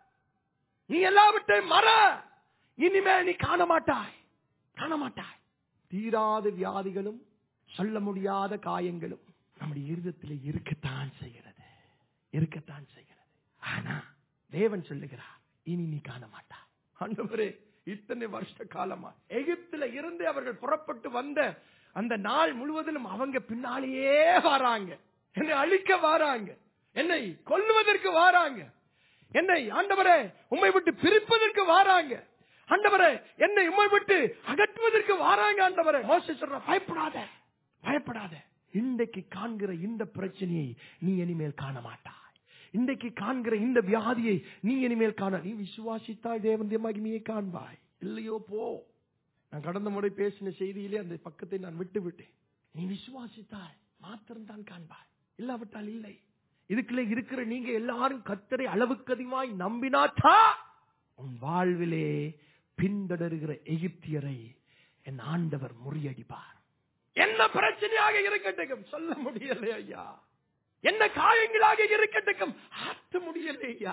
நீ எல்லாவற்றையும் மற இனிமேல் நீ காண மாட்டாய் காண மாட்டாய் தீராத வியாதிகளும் சொல்ல முடியாத காயங்களும் நம்முடைய இருதயத்தில் இருக்கத்தான் செய்கிறது இருக்கத்தான் செய்கிறது ஆனா தேவன் சொல்லுகிறார் இனி நீ காண மாட்டாய் ஆண்டவரே இத்தனை வருஷ காலமா எகிப்துல இருந்து அவர்கள் புறப்பட்டு வந்த அந்த நாள் முழுவதிலும் அவங்க பின்னாலேயே வராங்க என்னை அழிக்க வராங்க என்னை கொல்லுவதற்கு வாராங்க என்னை ஆண்டவரே உம்மை விட்டு பிரிப்பதற்கு வாராங்க ஆண்டவரே என்னை உம்மை விட்டு அகற்றுவதற்கு வாராங்க ஆண்டவரே மோசே சொல்ற பயப்படாத பயப்படாத இன்றைக்கு காண்கிற இந்த பிரச்சனையை நீ இனிமேல் காண மாட்டாய் இன்றைக்கு காண்கிற இந்த வியாதியை நீ இனிமேல் காண நீ விசுவாசித்தாய் தேவனுடைய மகிமையை காண்பாய் இல்லையோ போ நான் கடந்த முறை பேசின செய்தியிலே அந்த பக்கத்தை நான் விட்டு விட்டேன் நீ விசுவாசித்தாய் மாத்திரம் தான் காண்பாய் இல்லாவிட்டால் இல்லை இதுக்குள்ள இருக்கிற நீங்க எல்லாரும் கத்தரை அளவுக்கு அதிகமாய் நம்பினாச்சா உன் வாழ்விலே பின்தொடருகிற எகிப்தியரை என் ஆண்டவர் முறியடிப்பார் என்ன பிரச்சனையாக இருக்கட்டும் சொல்ல முடியல ஐயா என்ன காயங்களாக இருக்கட்டும் ஆற்ற முடியல ஐயா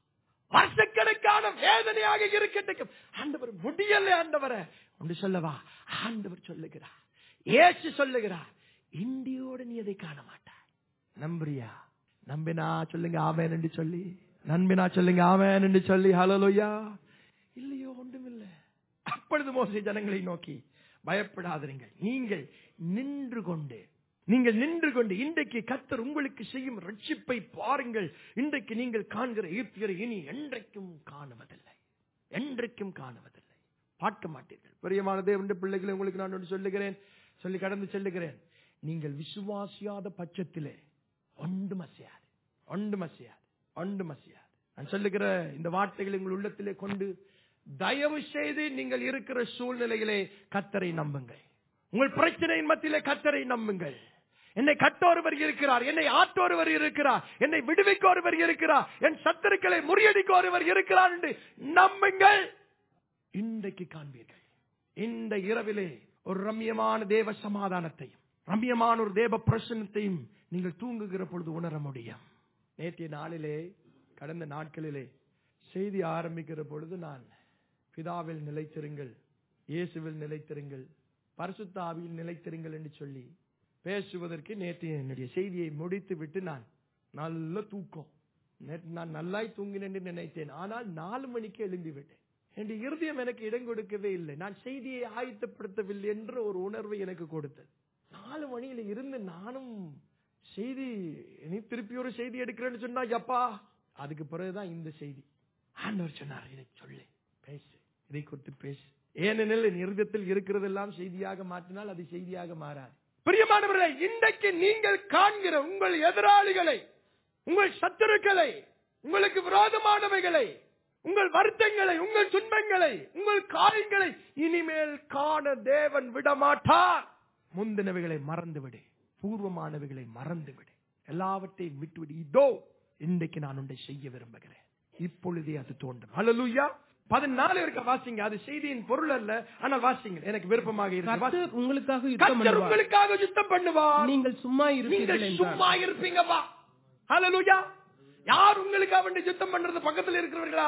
வருஷக்கணக்கான வேதனையாக இருக்கட்டும் ஆண்டவர் முடியல ஆண்டவரை ஒன்று சொல்லவா ஆண்டவர் சொல்லுகிறார் ஏசு சொல்லுகிறார் இந்தியோடு நீ அதை காண மாட்டாய் நம்புறியா நம்பினா சொல்லுங்க ஆமேன் என்று சொல்லி நம்பினா சொல்லுங்க ஆமேன் என்று சொல்லி ஹலோயா இல்லையோ ஒன்றுமில்லை அப்பொழுது மோசே ஜனங்களை நோக்கி பயப்படாதீர்கள் நீங்கள் நின்று கொண்டு நீங்கள் நின்று கொண்டு இன்றைக்கு கத்தர் உங்களுக்கு செய்யும் ரட்சிப்பை பாருங்கள் இன்றைக்கு நீங்கள் காண்கிற ஈர்த்தியரை இனி என்றைக்கும் காணுவதில்லை என்றைக்கும் காணுவதில்லை பார்க்க மாட்டீர்கள் பிரியமான தேவனுடைய பிள்ளைகளை உங்களுக்கு நான் ஒன்று சொல்லுகிறேன் சொல்லி கடந்து செல்லுகிறேன் நீங்கள் விசுவாசியாத பட்சத்திலே ஒன்று மசியாது ஒன்று மசியாது ஒன்று மசியாது நான் சொல்லுகிற இந்த வார்த்தைகளை உங்கள் உள்ளத்திலே கொண்டு தயவு செய்து நீங்கள் இருக்கிற சூழ்நிலையிலே கத்தரை நம்புங்கள் உங்கள் பிரச்சனையின் மத்தியிலே கத்தரை நம்புங்கள் என்னை கட்டோருவர் இருக்கிறார் என்னை ஆட்டோருவர் இருக்கிறார் என்னை விடுவிக்க ஒருவர் இருக்கிறார் என் சத்துருக்களை முறியடிக்க ஒருவர் இருக்கிறார் என்று நம்புங்கள் இன்றைக்கு காண்பீர்கள் இந்த இரவிலே ஒரு ரம்யமான தேவ சமாதானத்தையும் ரம்யமான ஒரு தேவ பிரசனத்தையும் நீங்கள் தூங்குகிற பொழுது உணர முடியும் நேற்றைய நாளிலே கடந்த நாட்களிலே செய்தி ஆரம்பிக்கிற பொழுது நான் பிதாவில் நிலைத்திருங்கள் இயேசுவில் நிலைத்திருங்கள் பரிசுத்த ஆவியில் நிலைத்திருங்கள் என்று சொல்லி பேசுவதற்கு நேற்று என்னுடைய செய்தியை முடித்து விட்டு நான் நல்ல தூக்கம் நேற்று நான் நல்லாய் தூங்கினேன் என்று நினைத்தேன் ஆனால் நாலு மணிக்கு எழும்பி விட்டேன் என் இருதயம் எனக்கு இடம் கொடுக்கவே இல்லை நான் செய்தியை ஆயத்தப்படுத்தவில்லை என்ற ஒரு உணர்வை எனக்கு கொடுத்தது நாலு மணியில இருந்து நானும் செய்தி நீ திருப்பி ஒரு செய்தி எடுக்கிறேன்னு சொன்னா எப்பா அதுக்கு பிறகுதான் இந்த செய்தி ஆண்டவர் சொன்னார் இதை சொல்லு பேசு இதை குறித்து பேசு ஏனெனில் என் இருதயத்தில் இருக்கிறதெல்லாம் செய்தியாக மாற்றினால் அது செய்தியாக மாறாது பிரியமானவர்களே இன்றைக்கு நீங்கள் காண்கிற உங்கள் எதிராளிகளை உங்கள் சத்துருக்களை உங்களுக்கு விரோதமானவைகளை உங்கள் வருத்தங்களை உங்கள் துன்பங்களை உங்கள் காயங்களை இனிமேல் காண தேவன் விடமாட்டார் முந்தினவைகளை மறந்துவிடு பூர்வமானவைகளை மறந்துவிடு எல்லாவற்றையும் விட்டுவிடு இதோ இன்றைக்கு நான் ஒன்றை செய்ய விரும்புகிறேன் இப்பொழுதே அது தோன்றும் ஹalleluya பதினாலு இருக்க வாசிங்க அது செய்தியின் பொருள் அல்ல ஆனால் வாசிங்க எனக்கு விருப்பமாக இருக்கு வாசி- கர்த்தர் உங்களுக்காக யுத்தம் கர்த்தர் பண்ணுவார் உங்களுக்காக யுத்தம் பண்ணுவார் நீங்கள் சும்மா நீங்கள் இருப்பீர்கள் என்றார் சும்மா இருப்பீங்கப்பா ஹalleluya யார் உங்களுக்காக வேண்டி யுத்தம் பண்றது பக்கத்தில் இருக்கிறவர்களா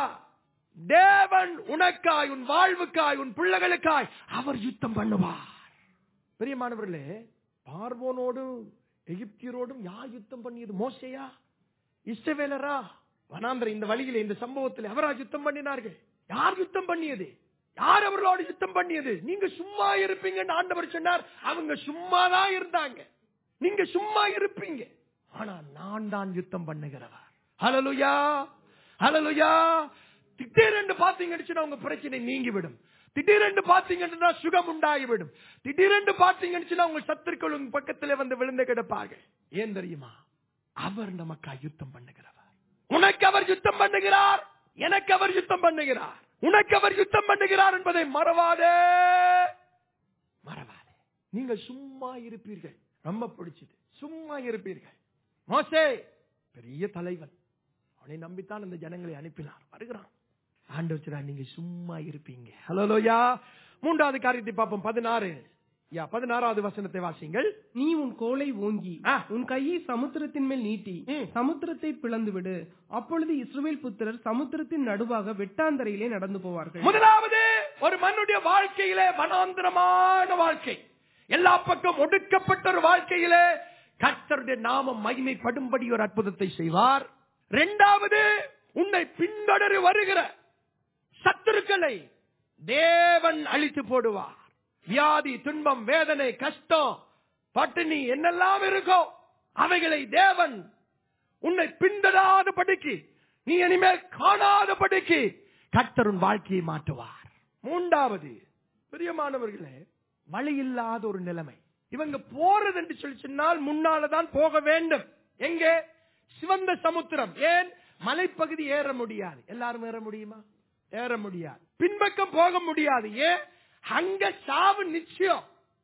தேவன் உனக்காய் உன் வாழ்வுக்காய் உன் பிள்ளைகளுக்காய் அவர் யுத்தம் பண்ணுவார் பிரியமானவர்களே பார்வோனோடும் எகிப்தியரோடும் யார் யுத்தம் பண்ணியது மோசையா இஸ்ரவேலரா வனாந்திர இந்த வழியில இந்த சம்பவத்தில் அவரா யுத்தம் பண்ணினார்கள் யார் யுத்தம் பண்ணியது யார் அவர்களோடு யுத்தம் பண்ணியது நீங்க சும்மா இருப்பீங்கன்னு ஆண்டவர் சொன்னார் அவங்க சும்மா தான் இருந்தாங்க நீங்க சும்மா இருப்பீங்க ஆனா நான் தான் யுத்தம் பண்ணுகிறவர் ஹalleluya ஹalleluya திடீரென்று பாத்தீங்கன்னு சொன்னா உங்க பிரச்சனை நீங்கிவிடும் திடீரென்று பாத்தீங்கன்னா சுகம் உண்டாகிவிடும் திடீரென்று பாத்தீங்கன்னு சொன்னா உங்க சத்துருக்கள் உங்க பக்கத்துல வந்து விழுந்து கிடப்பார்கள் ஏன் தெரியுமா அவர் நமக்காக யுத்தம் பண்ணுகிறவர் உனக்கு அவர் யுத்தம் பண்ணுகிறார் எனக்கு அவர் யுத்தம் பண்ணுகிறார் உனக்கு அவர் யுத்தம் பண்ணுகிறார் என்பதை மறவாதே மறவாதே நீங்கள் சும்மா இருப்பீர்கள் ரொம்ப பிடிச்சது சும்மா இருப்பீர்கள் மோசே பெரிய தலைவன் அவனை நம்பித்தான் இந்த ஜனங்களை அனுப்பினார் வருகிறான் ஆண்டவர் நீங்க சும்மா இருப்பீங்க ஹலோலோயா மூன்றாவது காரியத்தை பார்ப்போம் பதினாறு யா பதினாறாவது வசனத்தை வாசிங்கள் நீ உன் கோலை ஓங்கி ஆ. உன் கையை சமுத்திரத்தின் மேல் நீட்டி ம். சமுத்திரத்தை பிளந்து விடு அப்பொழுது இஸ்ரவேல் புத்திரர் சமுத்திரத்தின் நடுவாக வெட்டாந்தரையிலே நடந்து போவார்கள் முதலாவது ஒரு மண்ணுடைய வாழ்க்கையிலே மனாந்திரமான வாழ்க்கை எல்லா பக்கம் ஒடுக்கப்பட்ட ஒரு வாழ்க்கையிலே கர்த்தருடைய நாமம் மகிமைப்படும்படி ஒரு அற்புதத்தை செய்வார் இரண்டாவது உன்னை பின்தொடரி வருகிற சத்துருக்களை தேவன் அழித்து போடுவார் வியாதி துன்பம் வேதனை கஷ்டம் பட்டினி என்னெல்லாம் இருக்கோ அவைகளை தேவன் உன்னை பின்தொடாத படிக்கு நீ இனிமேல் காணாத படிக்கு கர்த்தர் உன் வாழ்க்கையை மாற்றுவார் மூன்றாவது பிரியமானவர்களே வழி இல்லாத ஒரு நிலைமை இவங்க போறது என்று சொல்லி சொன்னால் முன்னாலதான் போக வேண்டும் எங்கே சிவந்த சமுத்திரம் ஏன் மலைப்பகுதி ஏற முடியாது எல்லாரும் ஏற முடியுமா ஏற முடியாது பின்பக்கம் போக முடியாது ஏன் அங்க சாவு நிச்சயம்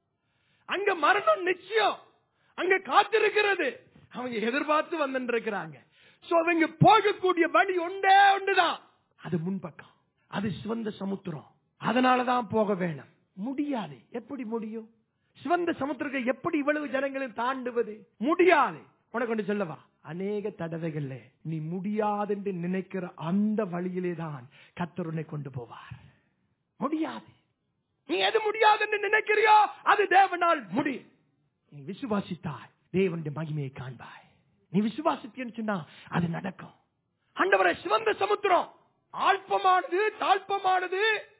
அங்க மரணம் நிச்சயம் அங்க காத்திருக்கிறது அவங்க எதிர்பார்த்து வந்துருக்கிறாங்க சோ அவங்க போகக்கூடிய வழி ஒன்றே ஒன்றுதான் அது முன்பக்கம் அது சிவந்த சமுத்திரம் அதனாலதான் போக வேணும் முடியாது எப்படி முடியும் சிவந்த சமுத்திரத்தை எப்படி இவ்வளவு ஜனங்களை தாண்டுவது முடியாது உனக்கு ஒன்று சொல்லவா அநேக தடவைகள்ல நீ முடியாது என்று நினைக்கிற அந்த வழியிலே தான் கத்தர் உன்னை கொண்டு போவார் முடியாது நீ எது முடியாது என்று நினைக்கிறியோ அது தேவனால் முடியும் நீ விசுவாசித்தால் தேவனுடைய மகிமையை காண்பாய் நீ விசுவாசித்தேன்னு சொன்னா அது நடக்கும் ஆண்டவரை சிவந்த சமுத்திரம் ஆல்பமானது தாழ்ப்பமானது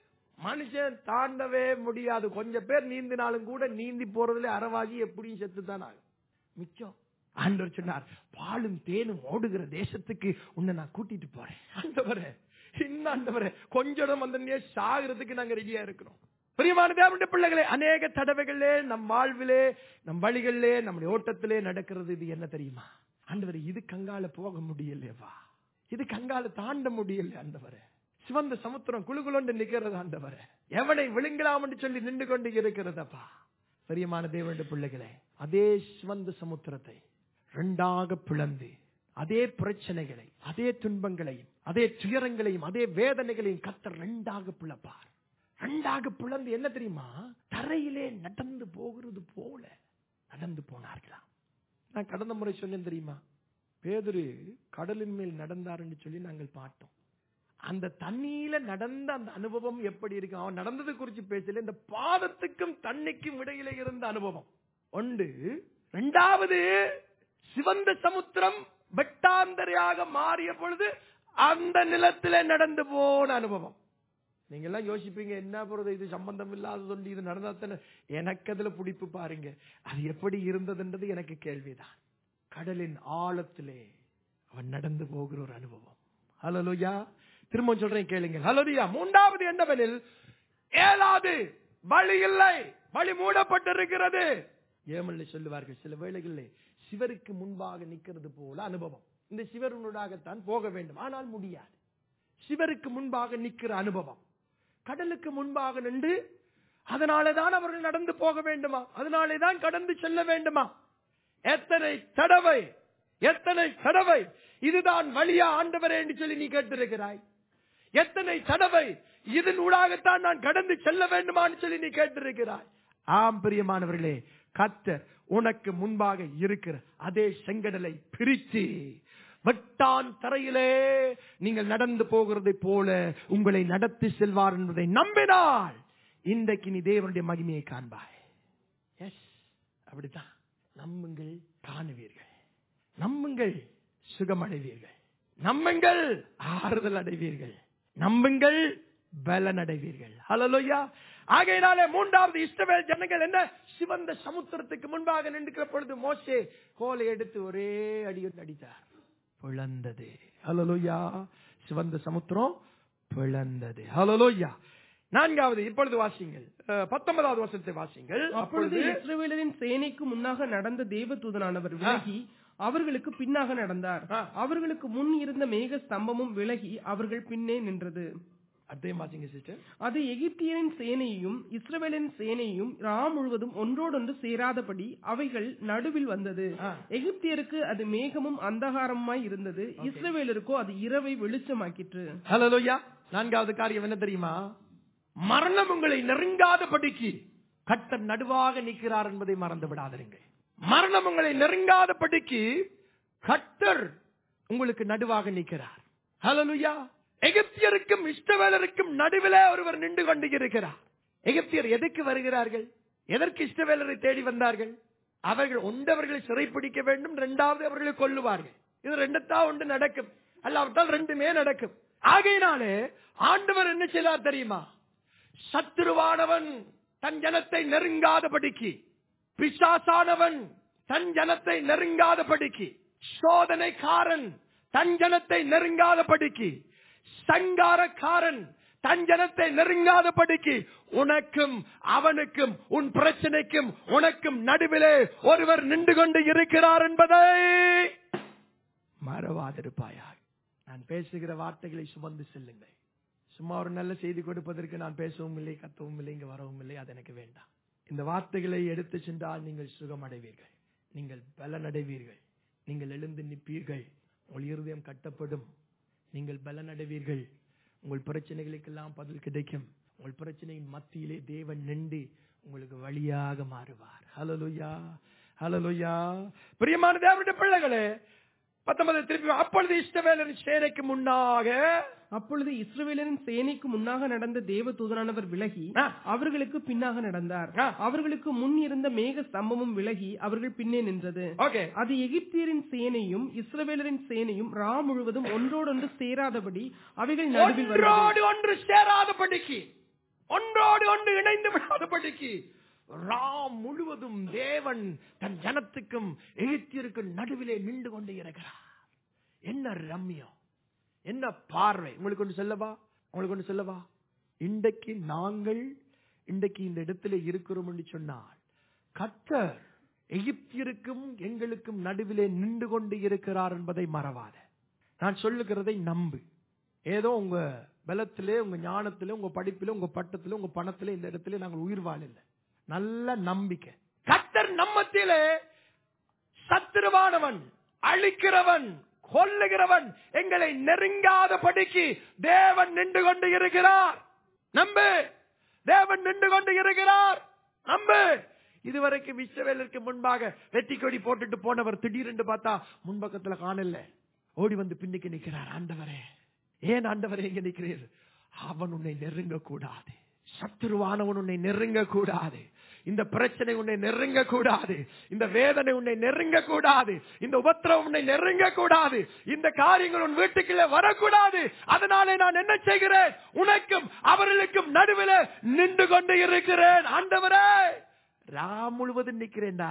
மனுஷன் தாண்டவே முடியாது கொஞ்சம் பேர் நீந்தினாலும் கூட நீந்தி போறதுல அறவாகி எப்படியும் செத்துதான் ஆகும் மிச்சம் ஆண்டவர் சொன்னார் பாலும் தேனும் ஓடுகிற தேசத்துக்கு உன்னை நான் கூட்டிட்டு போறேன் ஆண்டவரே இன்னும் ஆண்டவரே கொஞ்சம் இடம் வந்தனே சாகிறதுக்கு நாங்க ரெடியா இருக்கிறோம் பிரியமான தேவனுடைய பிள்ளைகளே அநேக தடவைகளே நம் வாழ்விலே நம் வழிகளிலே நம்முடைய ஓட்டத்திலே நடக்கிறது இது என்ன தெரியுமா ஆண்டவரே இது கங்கால போக முடியலையவா இது கங்கால தாண்ட முடியல ஆண்டவரே சிவந்த சமுத்திரம் குழுகுலொண்டு நிக்கிறது ஆண்டவரே எவனை விழுங்கலாம் என்று சொல்லி நின்று கொண்டு இருக்கிறதப்பா பிரியமான தேவனுடைய பிள்ளைகளே அதே சிவந்த சமுத்திரத்தை ரெண்டாக பிளந்து அதே பிரச்சனைகளை அதே துன்பங்களையும் அதே துயரங்களையும் அதே வேதனைகளையும் கத்தர் ரெண்டாக பிளப்பார் ரெண்டாக பிளந்து என்ன தெரியுமா தரையிலே நடந்து போகிறது போல நடந்து போனார்களாம் நான் கடந்த முறை சொன்னேன் தெரியுமா பேதுரு கடலின் மேல் நடந்தாருன்னு சொல்லி நாங்கள் பார்த்தோம் அந்த தண்ணியில நடந்த அந்த அனுபவம் எப்படி இருக்கு அவன் நடந்தது குறித்து பேசல இந்த பாதத்துக்கும் தண்ணிக்கும் இடையில இருந்த அனுபவம் ஒன்று இரண்டாவது சிவந்த சமுத்திரம் வெட்டாந்தரையாக மாறிய பொழுது அந்த நிலத்திலே நடந்து போன அனுபவம் நீங்க எல்லாம் யோசிப்பீங்க என்ன போறது இது சம்பந்தம் இல்லாத சொல்லி இது நடந்தாத்தானே எனக்கு அதுல பிடிப்பு பாருங்க அது எப்படி இருந்ததுன்றது எனக்கு கேள்விதான் கடலின் ஆழத்திலே அவன் நடந்து போகிற ஒரு அனுபவம் ஹலோயா திரும்ப சொல்றேன் கேளுங்க ஹலோயா மூன்றாவது என்னவெனில் ஏழாவது வழி இல்லை வழி மூடப்பட்டிருக்கிறது ஏமல்ல சொல்லுவார்கள் சில வேளைகளிலே சிவருக்கு முன்பாக நிக்கிறது போல அனுபவம் இந்த சிவருனூடாகத்தான் போக வேண்டும் ஆனால் முடியாது சிவருக்கு முன்பாக நிக்கிற அனுபவம் கடலுக்கு முன்பாக நின்று அதனாலேதான் அவர்கள் நடந்து போக வேண்டுமா அதனாலே தான் கடந்து செல்ல வேண்டுமா எத்தனை தடவை எத்தனை தடவை இதுதான் வழியா ஆண்டவரே என்று சொல்லி நீ கேட்டிருக்கிறாய் எத்தனை தடவை இதன் ஊடாகத்தான் நான் கடந்து செல்ல வேண்டுமான்னு சொல்லி நீ கேட்டிருக்கிறாய் ஆம் பிரியமானவர்களே கத்தர் உனக்கு முன்பாக இருக்கிற அதே செங்கடலை பிரித்து வெட்டான் தரையிலே நீங்கள் நடந்து போகிறதை போல உங்களை நடத்தி செல்வார் என்பதை நம்பினால் இன்றைக்கு நீ தேவனுடைய மகிமையை காண்பாய் எஸ் அப்படித்தான் நம்புங்கள் காணுவீர்கள் நம்புங்கள் சுகமடைவீர்கள் நம்புங்கள் ஆறுதல் அடைவீர்கள் நம்புங்கள் பலன் அடைவீர்கள் ஹலலோயா ஆகையினாலே மூன்றாவது இஷ்டவேல் ஜனங்கள் என்ன சிவந்த சமுத்திரத்துக்கு முன்பாக நின்றுக்கிற பொழுது மோசே கோலை எடுத்து ஒரே அடியில் அடித்தார் பிளந்தது ஹலலோயா சிவந்த சமுத்திரம் பிளந்தது ஹலலோயா நான்காவது இப்பொழுது வாசிங்கள் அஹ், பத்தொன்பதாவது வருஷத்தை வாசிங்கள் அப்பொழுது அப்பொழுது இஸ்ரவேலரின் சேனைக்கு முன்னாக நடந்த தேவதூதனானவர் விலகி அவர்களுக்கு பின்னாக நடந்தார் ஆ. அவர்களுக்கு முன் இருந்த மேக ஸ்தம்பமும் விலகி அவர்கள் பின்னே நின்றது அதையும் வாசிங்க சிஸ்டர் அது எகிப்தியரின் சேனையையும் இஸ்ரவேலின் சேனையையும் ரா முழுவதும் ஒன்றோடொன்று சேராதபடி அவைகள் நடுவில் வந்தது ஆ. எகிப்தியருக்கு அது மேகமும் அந்தகாரமாய் இருந்தது இஸ்ரவேலருக்கோ அது இரவை வெளிச்சமாக்கிற்று ஹலலோயா நான்காவது காரியம் என்ன தெரியுமா மரணம் உங்களை நெருங்காதபடிக்கு கட்டர் நடுவாக நிற்கிறார் என்பதை மறந்து விடாதீர்கள் மரணம் உங்களை நெருங்காதபடிக்கு கட்டர் உங்களுக்கு நடுவாக நிற்கிறார் ஹலலுயா எகிப்தியருக்கும் இஷ்டவேலருக்கும் நடுவிலே ஒருவர் நின்று கொண்டு இருக்கிறார் எகிப்தியர் எதுக்கு வருகிறார்கள் எதற்கு இஷ்டவேலரை தேடி வந்தார்கள் அவர்கள் ஒன்றவர்களை சிறைப்பிடிக்க வேண்டும் இரண்டாவது அவர்களை கொல்லுவார்கள் இது ரெண்டத்தா ஒன்று நடக்கும் அல்லாவிட்டால் ரெண்டுமே நடக்கும் ஆகையினாலே ஆண்டவர் என்ன செய்தார் தெரியுமா சத்துருவானவன் தன் ஜனத்தை நெருங்காதபடிக்கு பிசாசானவன் தன் ஜனத்தை நெருங்காதபடிக்கு சோதனைக்காரன் தன் ஜனத்தை நெருங்காதபடிக்கு சங்காரக்காரன் தன் ஜனத்தை நெருங்காதபடிக்கு உனக்கும் அவனுக்கும் உன் பிரச்சனைக்கும் உனக்கும் நடுவிலே ஒருவர் நின்று கொண்டு இருக்கிறார் என்பதை மறவாதிருப்பாயாக நான் பேசுகிற வார்த்தைகளை சுமந்து செல்லுங்கள் சும்மா ஒரு நல்ல செய்தி கொடுப்பதற்கு நான் பேசவும் இல்லை கத்தவும் இல்லை இங்க வரவும் இல்லை அது எனக்கு வேண்டாம் இந்த வார்த்தைகளை எடுத்து சென்றால் நீங்கள் சுகமடைவீர்கள் நீங்கள் பலனடைவீர்கள் நீங்கள் எழுந்து நிற்பீர்கள் உங்கள் இருதயம் கட்டப்படும் நீங்கள் பலனடைவீர்கள் உங்கள் பிரச்சனைகளுக்கெல்லாம் பதில் கிடைக்கும் உங்கள் பிரச்சனையின் மத்தியிலே தேவன் நின்று உங்களுக்கு வழியாக மாறுவார் ஹலலுயா ஹலலுயா பிரியமான தேவனுடைய பிள்ளைகளே பத்தொன்பது திருப்பி அப்பொழுது இஷ்டவேலரின் சேனைக்கு முன்னாக அப்பொழுது இஸ்ரவேலரின் சேனைக்கு முன்னாக நடந்த தேவ தூதனானவர் விலகி ஆ. அவர்களுக்கு பின்னாக நடந்தார் ஆ. அவர்களுக்கு முன் இருந்த மேக ஸ்தம்பமும் விலகி அவர்கள் பின்னே நின்றது ஓகே அது எகிப்தியரின் சேனையும் இஸ்ரவேலரின் சேனையும் ரா முழுவதும் ஒன்றோடொன்று சேராதபடி அவைகள் நடுவில் வந்தது ஒன்றோடு ஒன்று சேராதபடிக்கு ஒன்றோடு ஒன்று இணைந்து விடாதபடிக்கு ராம் முழுவதும் தேவன் தன் ஜனத்துக்கும் எகிப்தியருக்கும் நடுவிலே நின்று கொண்டு இருக்கிறார் என்ன ரம்யம் என்ன பார்வை உங்களுக்கு ஒன்று சொல்லவா உங்களுக்கு ஒன்று சொல்லவா இன்றைக்கு நாங்கள் இன்றைக்கு இந்த இடத்துல இருக்கிறோம் என்று சொன்னால் கத்தர் எகிப்தியருக்கும் எங்களுக்கும் நடுவிலே நின்று கொண்டு இருக்கிறார் என்பதை மறவாத நான் சொல்லுகிறதை நம்பு ஏதோ உங்க பலத்திலே உங்க ஞானத்திலே உங்க படிப்பிலே உங்க பட்டத்திலே உங்க பணத்திலே இந்த இடத்துல நாங்கள் உயிர் வாழல நல்ல நம்பிக்கை கத்தர் நம்மத்திலே சத்துருவானவன் அழிக்கிறவன் கொல்லுகிறவன் எங்களை நெருங்காதபடிக்கு தேவன் நின்று கொண்டு இருக்கிறார் நம்பு தேவன் நின்று கொண்டு இருக்கிறார் நம்பு இதுவரைக்கும் இஸ்ரவேலருக்கு முன்பாக வெற்றி கொடி போட்டுட்டு போனவர் திடீரென்று பார்த்தா முன்பக்கத்துல காணல ஓடி வந்து பின்னுக்கு நிற்கிறார் ஆண்டவரே ஏன் ஆண்டவரே இங்க நிற்கிறீர் அவன் உன்னை நெருங்க கூடாது சத்துருவானவன் உன்னை நெருங்க கூடாது இந்த பிரச்சனை உன்னை நெருங்க கூடாது இந்த வேதனை உன்னை நெருங்க கூடாது இந்த உபத்திரம் உன்னை நெருங்க கூடாது இந்த காரியங்கள் உன் வீட்டுக்குள்ளே வரக்கூடாது அதனாலே நான் என்ன செய்கிறேன் உனக்கும் அவர்களுக்கும் நடுவில் நின்று கொண்டு இருக்கிறேன் ஆண்டவரே ராம் முழுவதும் நிக்கிறேன்டா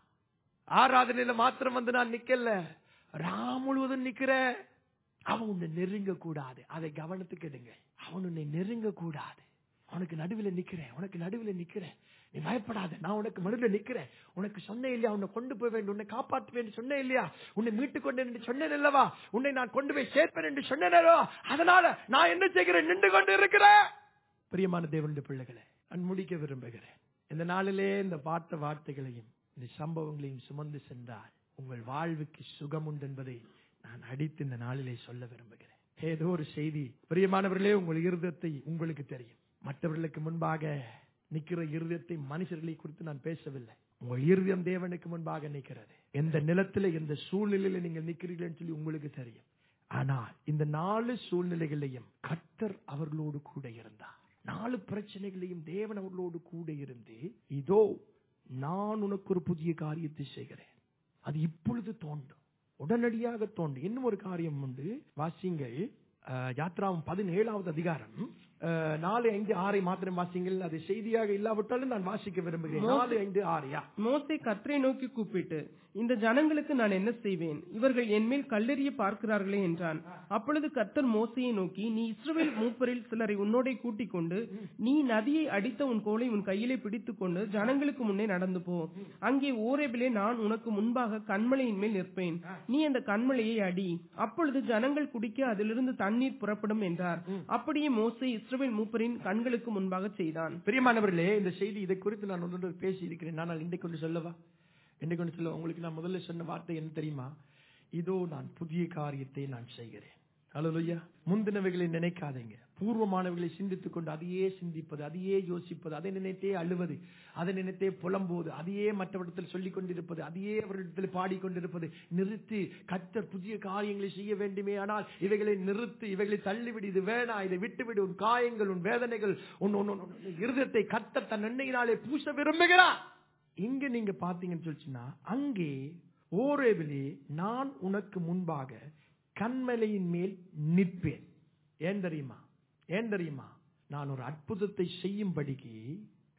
ஆராதனையில மாத்திரம் வந்து நான் நிக்கல ராம் முழுவதும் நிக்கிறேன் அவன் உன்னை நெருங்க கூடாது அதை கவனத்துக்கு எடுங்க அவன் உன்னை நெருங்க கூடாது உனக்கு நடுவில் நிக்கிறேன் உனக்கு நடுவில் நிக்கிறேன் நீ பயப்படாத நான் உனக்கு நடுவில் நிக்கிறேன் உனக்கு சொன்னேன் இல்லையா உன்னை கொண்டு போய் வேண்டும் உன்னை காப்பாற்றுவேன் சொன்னேன் இல்லையா உன்னை மீட்டு கொண்டேன் என்று சொன்னேன் அல்லவா உன்னை நான் கொண்டு போய் சேர்ப்பேன் என்று சொன்னேன் அல்லவா அதனால நான் என்ன செய்கிறேன் நின்று கொண்டு இருக்கிறேன் பிரியமான தேவனுடைய பிள்ளைகளை நான் முடிக்க விரும்புகிறேன் இந்த நாளிலே இந்த பார்த்த வார்த்தைகளையும் இந்த சம்பவங்களையும் சுமந்து சென்றால் உங்கள் வாழ்வுக்கு சுகம் உண்டு என்பதை நான் அடித்து இந்த நாளிலே சொல்ல விரும்புகிறேன் ஏதோ ஒரு செய்தி பிரியமானவர்களே உங்கள் இருதயத்தை உங்களுக்கு தெரியும் மற்றவர்களுக்கு முன்பாக நிக்கிற இருதயத்தை மனுஷர்களை குறித்து நான் பேசவில்லை உங்கள் இருதயம் தேவனுக்கு முன்பாக நிற்கிறது எந்த நிலத்தில எந்த சூழ்நிலையில நீங்கள் நிக்கிறீர்கள் சொல்லி உங்களுக்கு தெரியும் ஆனால் இந்த நாலு சூழ்நிலைகளையும் கர்த்தர் அவர்களோடு கூட இருந்தார் நாலு பிரச்சனைகளையும் தேவன் அவர்களோடு கூட இருந்து இதோ நான் உனக்கு ஒரு புதிய காரியத்தை செய்கிறேன் அது இப்பொழுது தோன்றும் உடனடியாக தோன்றும் இன்னும் ஒரு காரியம் உண்டு வாசிங்கள் அஹ், யாத்ராவும் பதினேழாவது அதிகாரம் அஹ், நாலு ஐந்து ஆறை மாத்திரம் வாசிங்கள் அது செய்தியாக இல்லாவிட்டாலும் நான் வாசிக்க விரும்புகிறேன் நாலு ஐந்து ஆறு யா மோசே கர்த்தரை நோக்கி கூப்பிட்டு இந்த ஜனங்களுக்கு நான் என்ன செய்வேன் இவர்கள் என்மேல் கல்லெறிய பார்க்கிறார்களே என்றான் அப்பொழுது கர்த்தர் மோசையை நோக்கி நீ இஸ்ரவேல் மூப்பரில் சிலரை உன்னோடே கூட்டிக் கொண்டு நீ நதியை அடித்த உன் கோலை உன் கையிலே பிடித்துக் கொண்டு ஜனங்களுக்கு முன்னே நடந்து போ அங்கே ஓரேபிலே நான் உனக்கு முன்பாக கண்மலையின் மேல் நிற்பேன் நீ அந்த கண்மலையை அடி அப்பொழுது ஜனங்கள் குடிக்க அதிலிருந்து தண்ணீர் புறப்படும் என்றார் அப்படியே மோசே இஸ்ரவேல் மூப்பரின் கண்களுக்கு முன்பாக செய்தான் பிரியமானவர்களே இந்த செய்தி இதை குறித்து நான் ஒன்று பேசி இருக்கிறேன் ஆனால் இன்றைக்கு ஒன்று சொல்லவா இன்றைக்கு ஒன்று சொல்ல உங்களுக்கு நான் முதல்ல சொன்ன வார்த்தை என்ன தெரியுமா இதோ நான் புதிய காரியத்தை நான் செய்கிறேன் அல்லையா முந்தினவைகளை நினைக்காதீங்க பூர்வமானவைகளை சிந்தித்துக் கொண்டு அதையே சிந்திப்பது அதையே யோசிப்பது அதை நினைத்தே அழுவது அதை நினைத்தே புலம்போது அதையே மற்றவரிடத்தில் சொல்லிக் கொண்டிருப்பது அதையே அவரிடத்தில் பாடிக்கொண்டிருப்பது நிறுத்தி கத்தர் புதிய காரியங்களை செய்ய வேண்டுமே ஆனால் இவைகளை நிறுத்து இவைகளை தள்ளிவிடு இது வேணா இதை விட்டுவிடு உன் காயங்கள் உன் வேதனைகள் உன் உன் உன் உன் இருதயத்தை கத்தர் தன் எண்ணெயினாலே பூச விரும்புகிறார் இங்க நீங்க பாத்தீங்கன்னு சொல்லிச்சுன்னா அங்கே ஓரேவிலே நான் உனக்கு முன்பாக கண்மலையின் மேல் நிற்பேன் ஏன் தெரியுமா ஏன் தெரியுமா நான் ஒரு அற்புதத்தை செய்யும்படிக்கு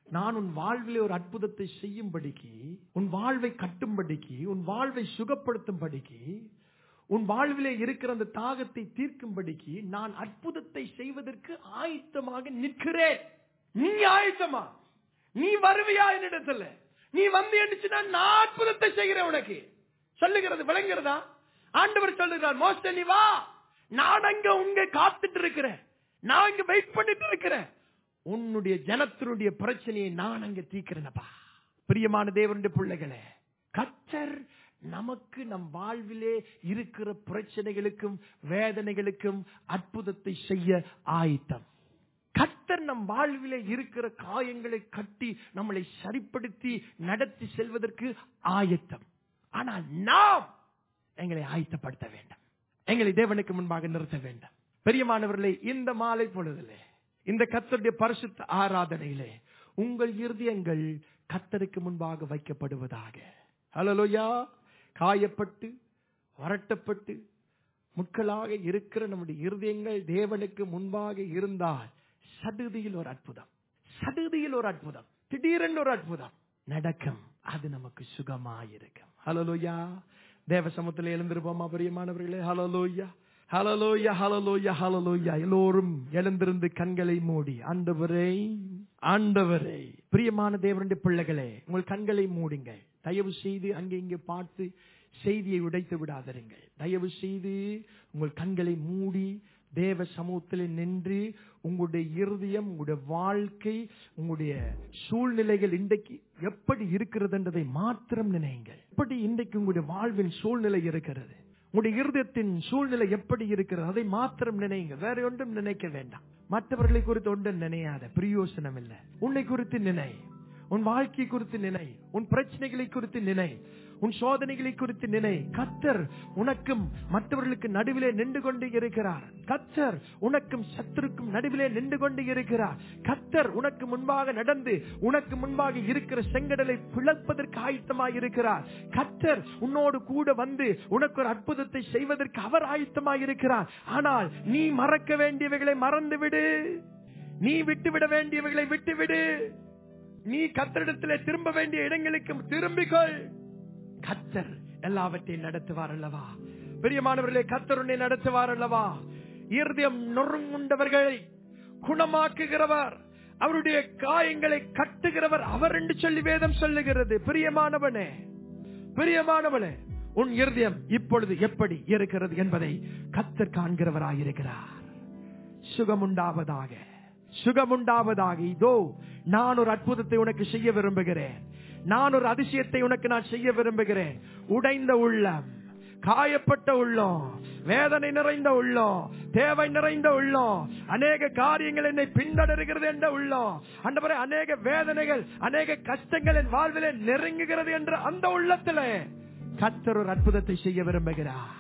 நான் உன் வாழ்விலே ஒரு அற்புதத்தை செய்யும்படிக்கு உன் வாழ்வை கட்டும்படிக்கு உன் வாழ்வை சுகப்படுத்தும்படிக்கு உன் வாழ்விலே இருக்கிற அந்த தாகத்தை தீர்க்கும்படிக்கு நான் அற்புதத்தை செய்வதற்கு ஆயத்தமாக நிற்கிறேன் நீ ஆயத்தமா நீ வருவியா என்னிடத்துல நீ வந்து என்னச்சுன்னா நான் அற்புதத்தை செய்கிறேன் உனக்கு சொல்லுகிறது விளங்குறதா ஆண்டவர் சொல்லுகிறார் மோஸ்ட் நீ வா நான் அங்க உங்க காத்துட்டு இருக்கிறேன் நான் அங்க வெயிட் பண்ணிட்டு இருக்கிறேன் உன்னுடைய ஜனத்தினுடைய பிரச்சனையை நான் அங்க தீக்கிறேனப்பா பிரியமான தேவனுடைய பிள்ளைகளே கத்தர் நமக்கு நம் வாழ்விலே இருக்கிற பிரச்சனைகளுக்கும் வேதனைகளுக்கும் அற்புதத்தை செய்ய ஆயத்தம் கத்தர் நம் வாழ்விலே இருக்கிற காயங்களை கட்டி நம்மளை சரிப்படுத்தி நடத்தி செல்வதற்கு ஆயத்தம் ஆனால் நாம் எங்களை ஆயத்தப்படுத்த வேண்டும் எங்களை தேவனுக்கு முன்பாக நிறுத்த வேண்டும் பெரியமானவர்களே இந்த மாலை பொழுதிலே இந்த கத்தருடைய பரிசுத்த ஆராதனையிலே உங்கள் இருதயங்கள் கத்தருக்கு முன்பாக வைக்கப்படுவதாக ஹலலோயா காயப்பட்டு வரட்டப்பட்டு முட்களாக இருக்கிற நம்முடைய இருதயங்கள் தேவனுக்கு முன்பாக இருந்தால் சடுதியில் ஒரு அற்புதம் சடுதியில் ஒரு அற்புதம் திடீரென்று ஒரு அற்புதம் நடக்கும் அது நமக்கு சுகமாயிருக்கும் ஹலலோயா தேவ சமத்துல எழுந்திருப்போமா பிரியமானவர்களே ஹலலோயா ஹலலோயா ஹலலோயா ஹலலோயா எல்லோரும் எழுந்திருந்து கண்களை மூடி ஆண்டவரே ஆண்டவரே பிரியமான தேவனுடைய பிள்ளைகளே உங்கள் கண்களை மூடுங்க தயவு செய்து அங்கே இங்கே பார்த்து செய்தியை உடைத்து விடாதீர்கள் தயவு செய்து உங்கள் கண்களை மூடி தேவ சமூகத்தில் நின்று உங்களுடைய இருதயம் உங்களுடைய வாழ்க்கை உங்களுடைய சூழ்நிலைகள் இன்றைக்கு எப்படி இருக்கிறது என்றதை மாத்திரம் நினைங்கள் எப்படி இன்றைக்கு உங்களுடைய வாழ்வின் சூழ்நிலை இருக்கிறது உங்களுடைய இருதயத்தின் சூழ்நிலை எப்படி இருக்கிறது அதை மாத்திரம் நினைங்க வேற ஒன்றும் நினைக்க வேண்டாம் மற்றவர்களை குறித்து ஒன்றும் நினையாத பிரயோசனம் இல்லை உன்னை குறித்து நினை உன் வாழ்க்கை குறித்து நினை உன் பிரச்சனைகளை குறித்து நினை உன் சோதனைகளை குறித்து நினை கத்தர் உனக்கும் மற்றவர்களுக்கு நடுவிலே நின்று கொண்டு இருக்கிறார் கத்தர் உனக்கும் சத்துருக்கும் நடுவிலே நின்று கொண்டு இருக்கிறார் கத்தர் உனக்கு முன்பாக நடந்து உனக்கு முன்பாக இருக்கிற செங்கடலை பிளப்பதற்கு ஆயத்தமாய் இருக்கிறார் கத்தர் உன்னோடு கூட வந்து உனக்கு ஒரு அற்புதத்தை செய்வதற்கு அவர் ஆயத்தமாய் இருக்கிறார் ஆனால் நீ மறக்க வேண்டியவைகளை மறந்து விடு நீ விட்டுவிட வேண்டியவைகளை விட்டுவிடு நீ கத்தரிடத்திலே திரும்ப வேண்டிய இடங்களுக்கு திரும்பிக்கொள் கத்தர் எல்லாவற்றையும் நடத்துவார் அல்லவா பெரியமானவர்களே கத்தர் உன்னை நடத்துவார் அல்லவா இருதயம் நொறுங்குண்டவர்களை குணமாக்குகிறவர் அவருடைய காயங்களை கட்டுகிறவர் அவர் என்று சொல்லி வேதம் சொல்லுகிறது பிரியமானவனே பிரியமானவனே உன் இருதயம் இப்பொழுது எப்படி இருக்கிறது என்பதை கத்தர் காண்கிறவராயிருக்கிறார் சுகமுண்டாவதாக சுகமுண்டாவதாக இதோ நான் ஒரு அற்புதத்தை உனக்கு செய்ய விரும்புகிறேன் நான் ஒரு அதிசயத்தை உனக்கு நான் செய்ய விரும்புகிறேன் உடைந்த உள்ளம் காயப்பட்ட உள்ளம் வேதனை நிறைந்த உள்ளம் தேவை நிறைந்த உள்ளம் அநேக காரியங்கள் என்னை பின்தொடர்கிறது என்ற உள்ளம் அண்டவரே அநேக வேதனைகள் அநேக கஷ்டங்கள் என் வாழ்விலே நெருங்குகிறது என்ற அந்த உள்ளத்திலே கத்தர் ஒரு அற்புதத்தை செய்ய விரும்புகிறார்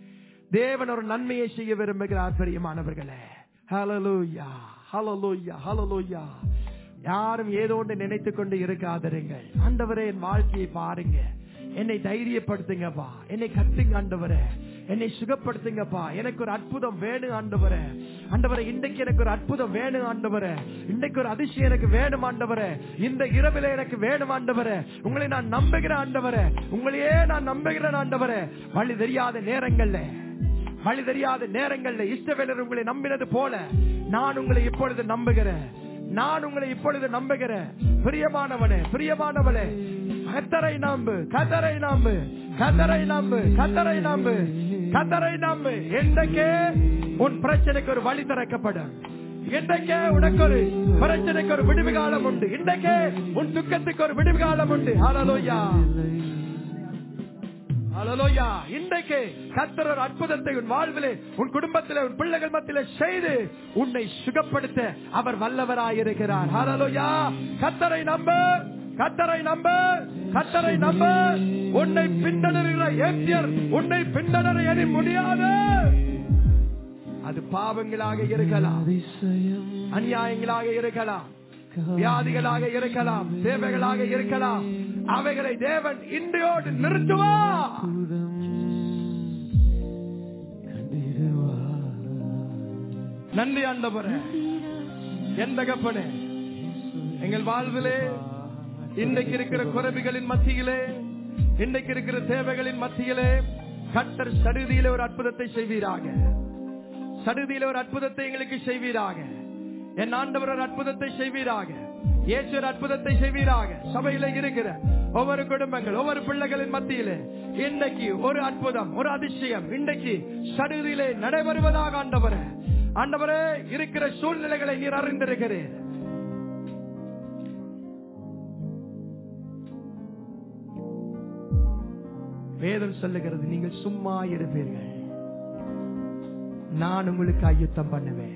தேவன் ஒரு நன்மையை செய்ய விரும்புகிறார் பெரியமானவர்களே ஹலலூயா ஹலலூயா ஹலலூயா யாரும் ஏதோ ஒன்று நினைத்துக் கொண்டு இருக்காதருங்கள் ஆண்டவரே என் வாழ்க்கையை பாருங்க என்னை தைரியப்படுத்துங்கப்பா என்னை கட்டுங்க ஆண்டவரே என்னை சுகப்படுத்துங்கப்பா எனக்கு ஒரு அற்புதம் வேணும் ஆண்டவரே ஆண்டவரே இன்றைக்கு எனக்கு ஒரு அற்புதம் வேணும் ஆண்டவரே இன்றைக்கு ஒரு அதிசயம் எனக்கு வேணும் ஆண்டவரே இந்த இரவில எனக்கு வேணும் ஆண்டவரே உங்களை நான் நம்புகிறேன் ஆண்டவரே உங்களையே நான் நம்புகிறேன் ஆண்டவரே வழி தெரியாத நேரங்கள்ல வழி தெரியாத நேரங்கள்ல இஷ்டவேலர் உங்களை நம்பினது போல நான் உங்களை இப்பொழுது நம்புகிறேன் நான் உங்களை இப்பொழுது நம்புகிறேன் பிரியமானவனே பிரியமானவளே கத்தரை நம்பு கத்தரை நம்பு கத்தரை நம்பு கத்தரை நம்பு கத்தரை நம்பு என்றைக்கே உன் பிரச்சனைக்கு ஒரு வழி திறக்கப்படும் இன்றைக்கே உனக்கு ஒரு பிரச்சனைக்கு ஒரு விடுவு காலம் உண்டு இன்றைக்கே உன் துக்கத்துக்கு ஒரு விடுவு காலம் உண்டு ஹalleluya ஹalleluya இன்றைக்கு கர்த்தர் ஒரு அற்புதத்தை உன் வாழ்விலே உன் குடும்பத்திலே உன் பிள்ளைகள் மத்தியிலே செய்து உன்னை சுகப்படுத்த அவர் வல்லவராயிருக்கிறார் ஹalleluya கர்த்தரை நம்பு கத்தரை நம்ப கத்தரை நம்ப உன்னை பின்தொடர்கிற ஏத்தியர் உன்னை பின்தொடர எண்ணி முடியாது அது பாவங்களாக இருக்கலாம் அநியாயங்களாக இருக்கலாம் வியாதிகளாக இருக்கலாம் சேவைகளாக இருக்கலாம் அவைகளை தேவன் இன்றையோடு நிறுத்துவா நன்றி ஆண்டவரே என் தகப்பனே எங்கள் வாழ்விலே இன்றைக்கு இருக்கிற குறைவுகளின் மத்தியிலே இன்றைக்கு இருக்கிற தேவைகளின் மத்தியிலே கட்டர் சடுதியில ஒரு அற்புதத்தை செய்வீராக சடுதியில ஒரு அற்புதத்தை எங்களுக்கு செய்வீராக என் ஆண்டவர் ஒரு அற்புதத்தை செய்வீராக இயேசு ஒரு அற்புதத்தை செய்வீராக சபையில இருக்கிற ஒவ்வொரு குடும்பங்கள் ஒவ்வொரு பிள்ளைகளின் மத்தியிலே இன்றைக்கு ஒரு அற்புதம் ஒரு அதிசயம் இன்றைக்கு சடுதியிலே நடைபெறுவதாக ஆண்டவரே ஆண்டவரே இருக்கிற சூழ்நிலைகளை நீர் அறிந்திருக்கிறேன் வேதம் சொல்லுகிறது நீங்கள் சும்மா இருப்பீர்கள் நான் உங்களுக்கு அயுத்தம் பண்ணுவேன்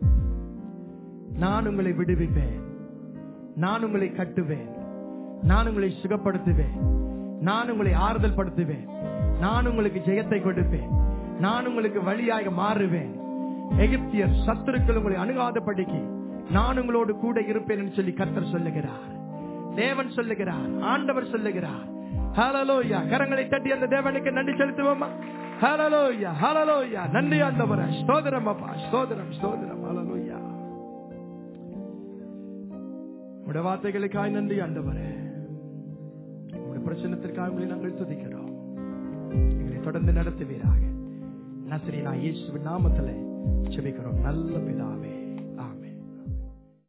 நான் உங்களை விடுவிப்பேன் நான் உங்களை கட்டுவேன் நான் உங்களை சுகப்படுத்துவேன் நான் உங்களை ஆறுதல் படுத்துவேன் நான் உங்களுக்கு ஜெயத்தை கொடுப்பேன் நான் உங்களுக்கு வழியாக மாறுவேன் எகிப்தியர் சத்துருக்கள் உங்களை அணுகாதபடிக்கு நான் உங்களோடு கூட இருப்பேன் என்று சொல்லி கர்த்தர் சொல்லுகிறார் தேவன் சொல்லுகிறார் ஆண்டவர் சொல்லுகிறார் ஹalleluya கரங்களை தட்டி அந்த தேவனுக்கு நன்றி செலுத்துவோமா ஹalleluya ஹalleluya நன்றி ஆண்டவரே ஸ்தோத்திரம் அப்பா ஸ்தோத்திரம் ஸ்தோத்திரம் ஹalleluya உடைய வார்த்தைகளுக்காய் நன்றி ஆண்டவரே உடைய பிரச்சனத்திற்காக உங்களை நாங்கள் துதிக்கிறோம் எங்களை தொடர்ந்து நடத்துவீராக நசரீனா இயேசுவின் நாமத்திலே ஜெபிக்கிறோம் நல்ல பிதாவே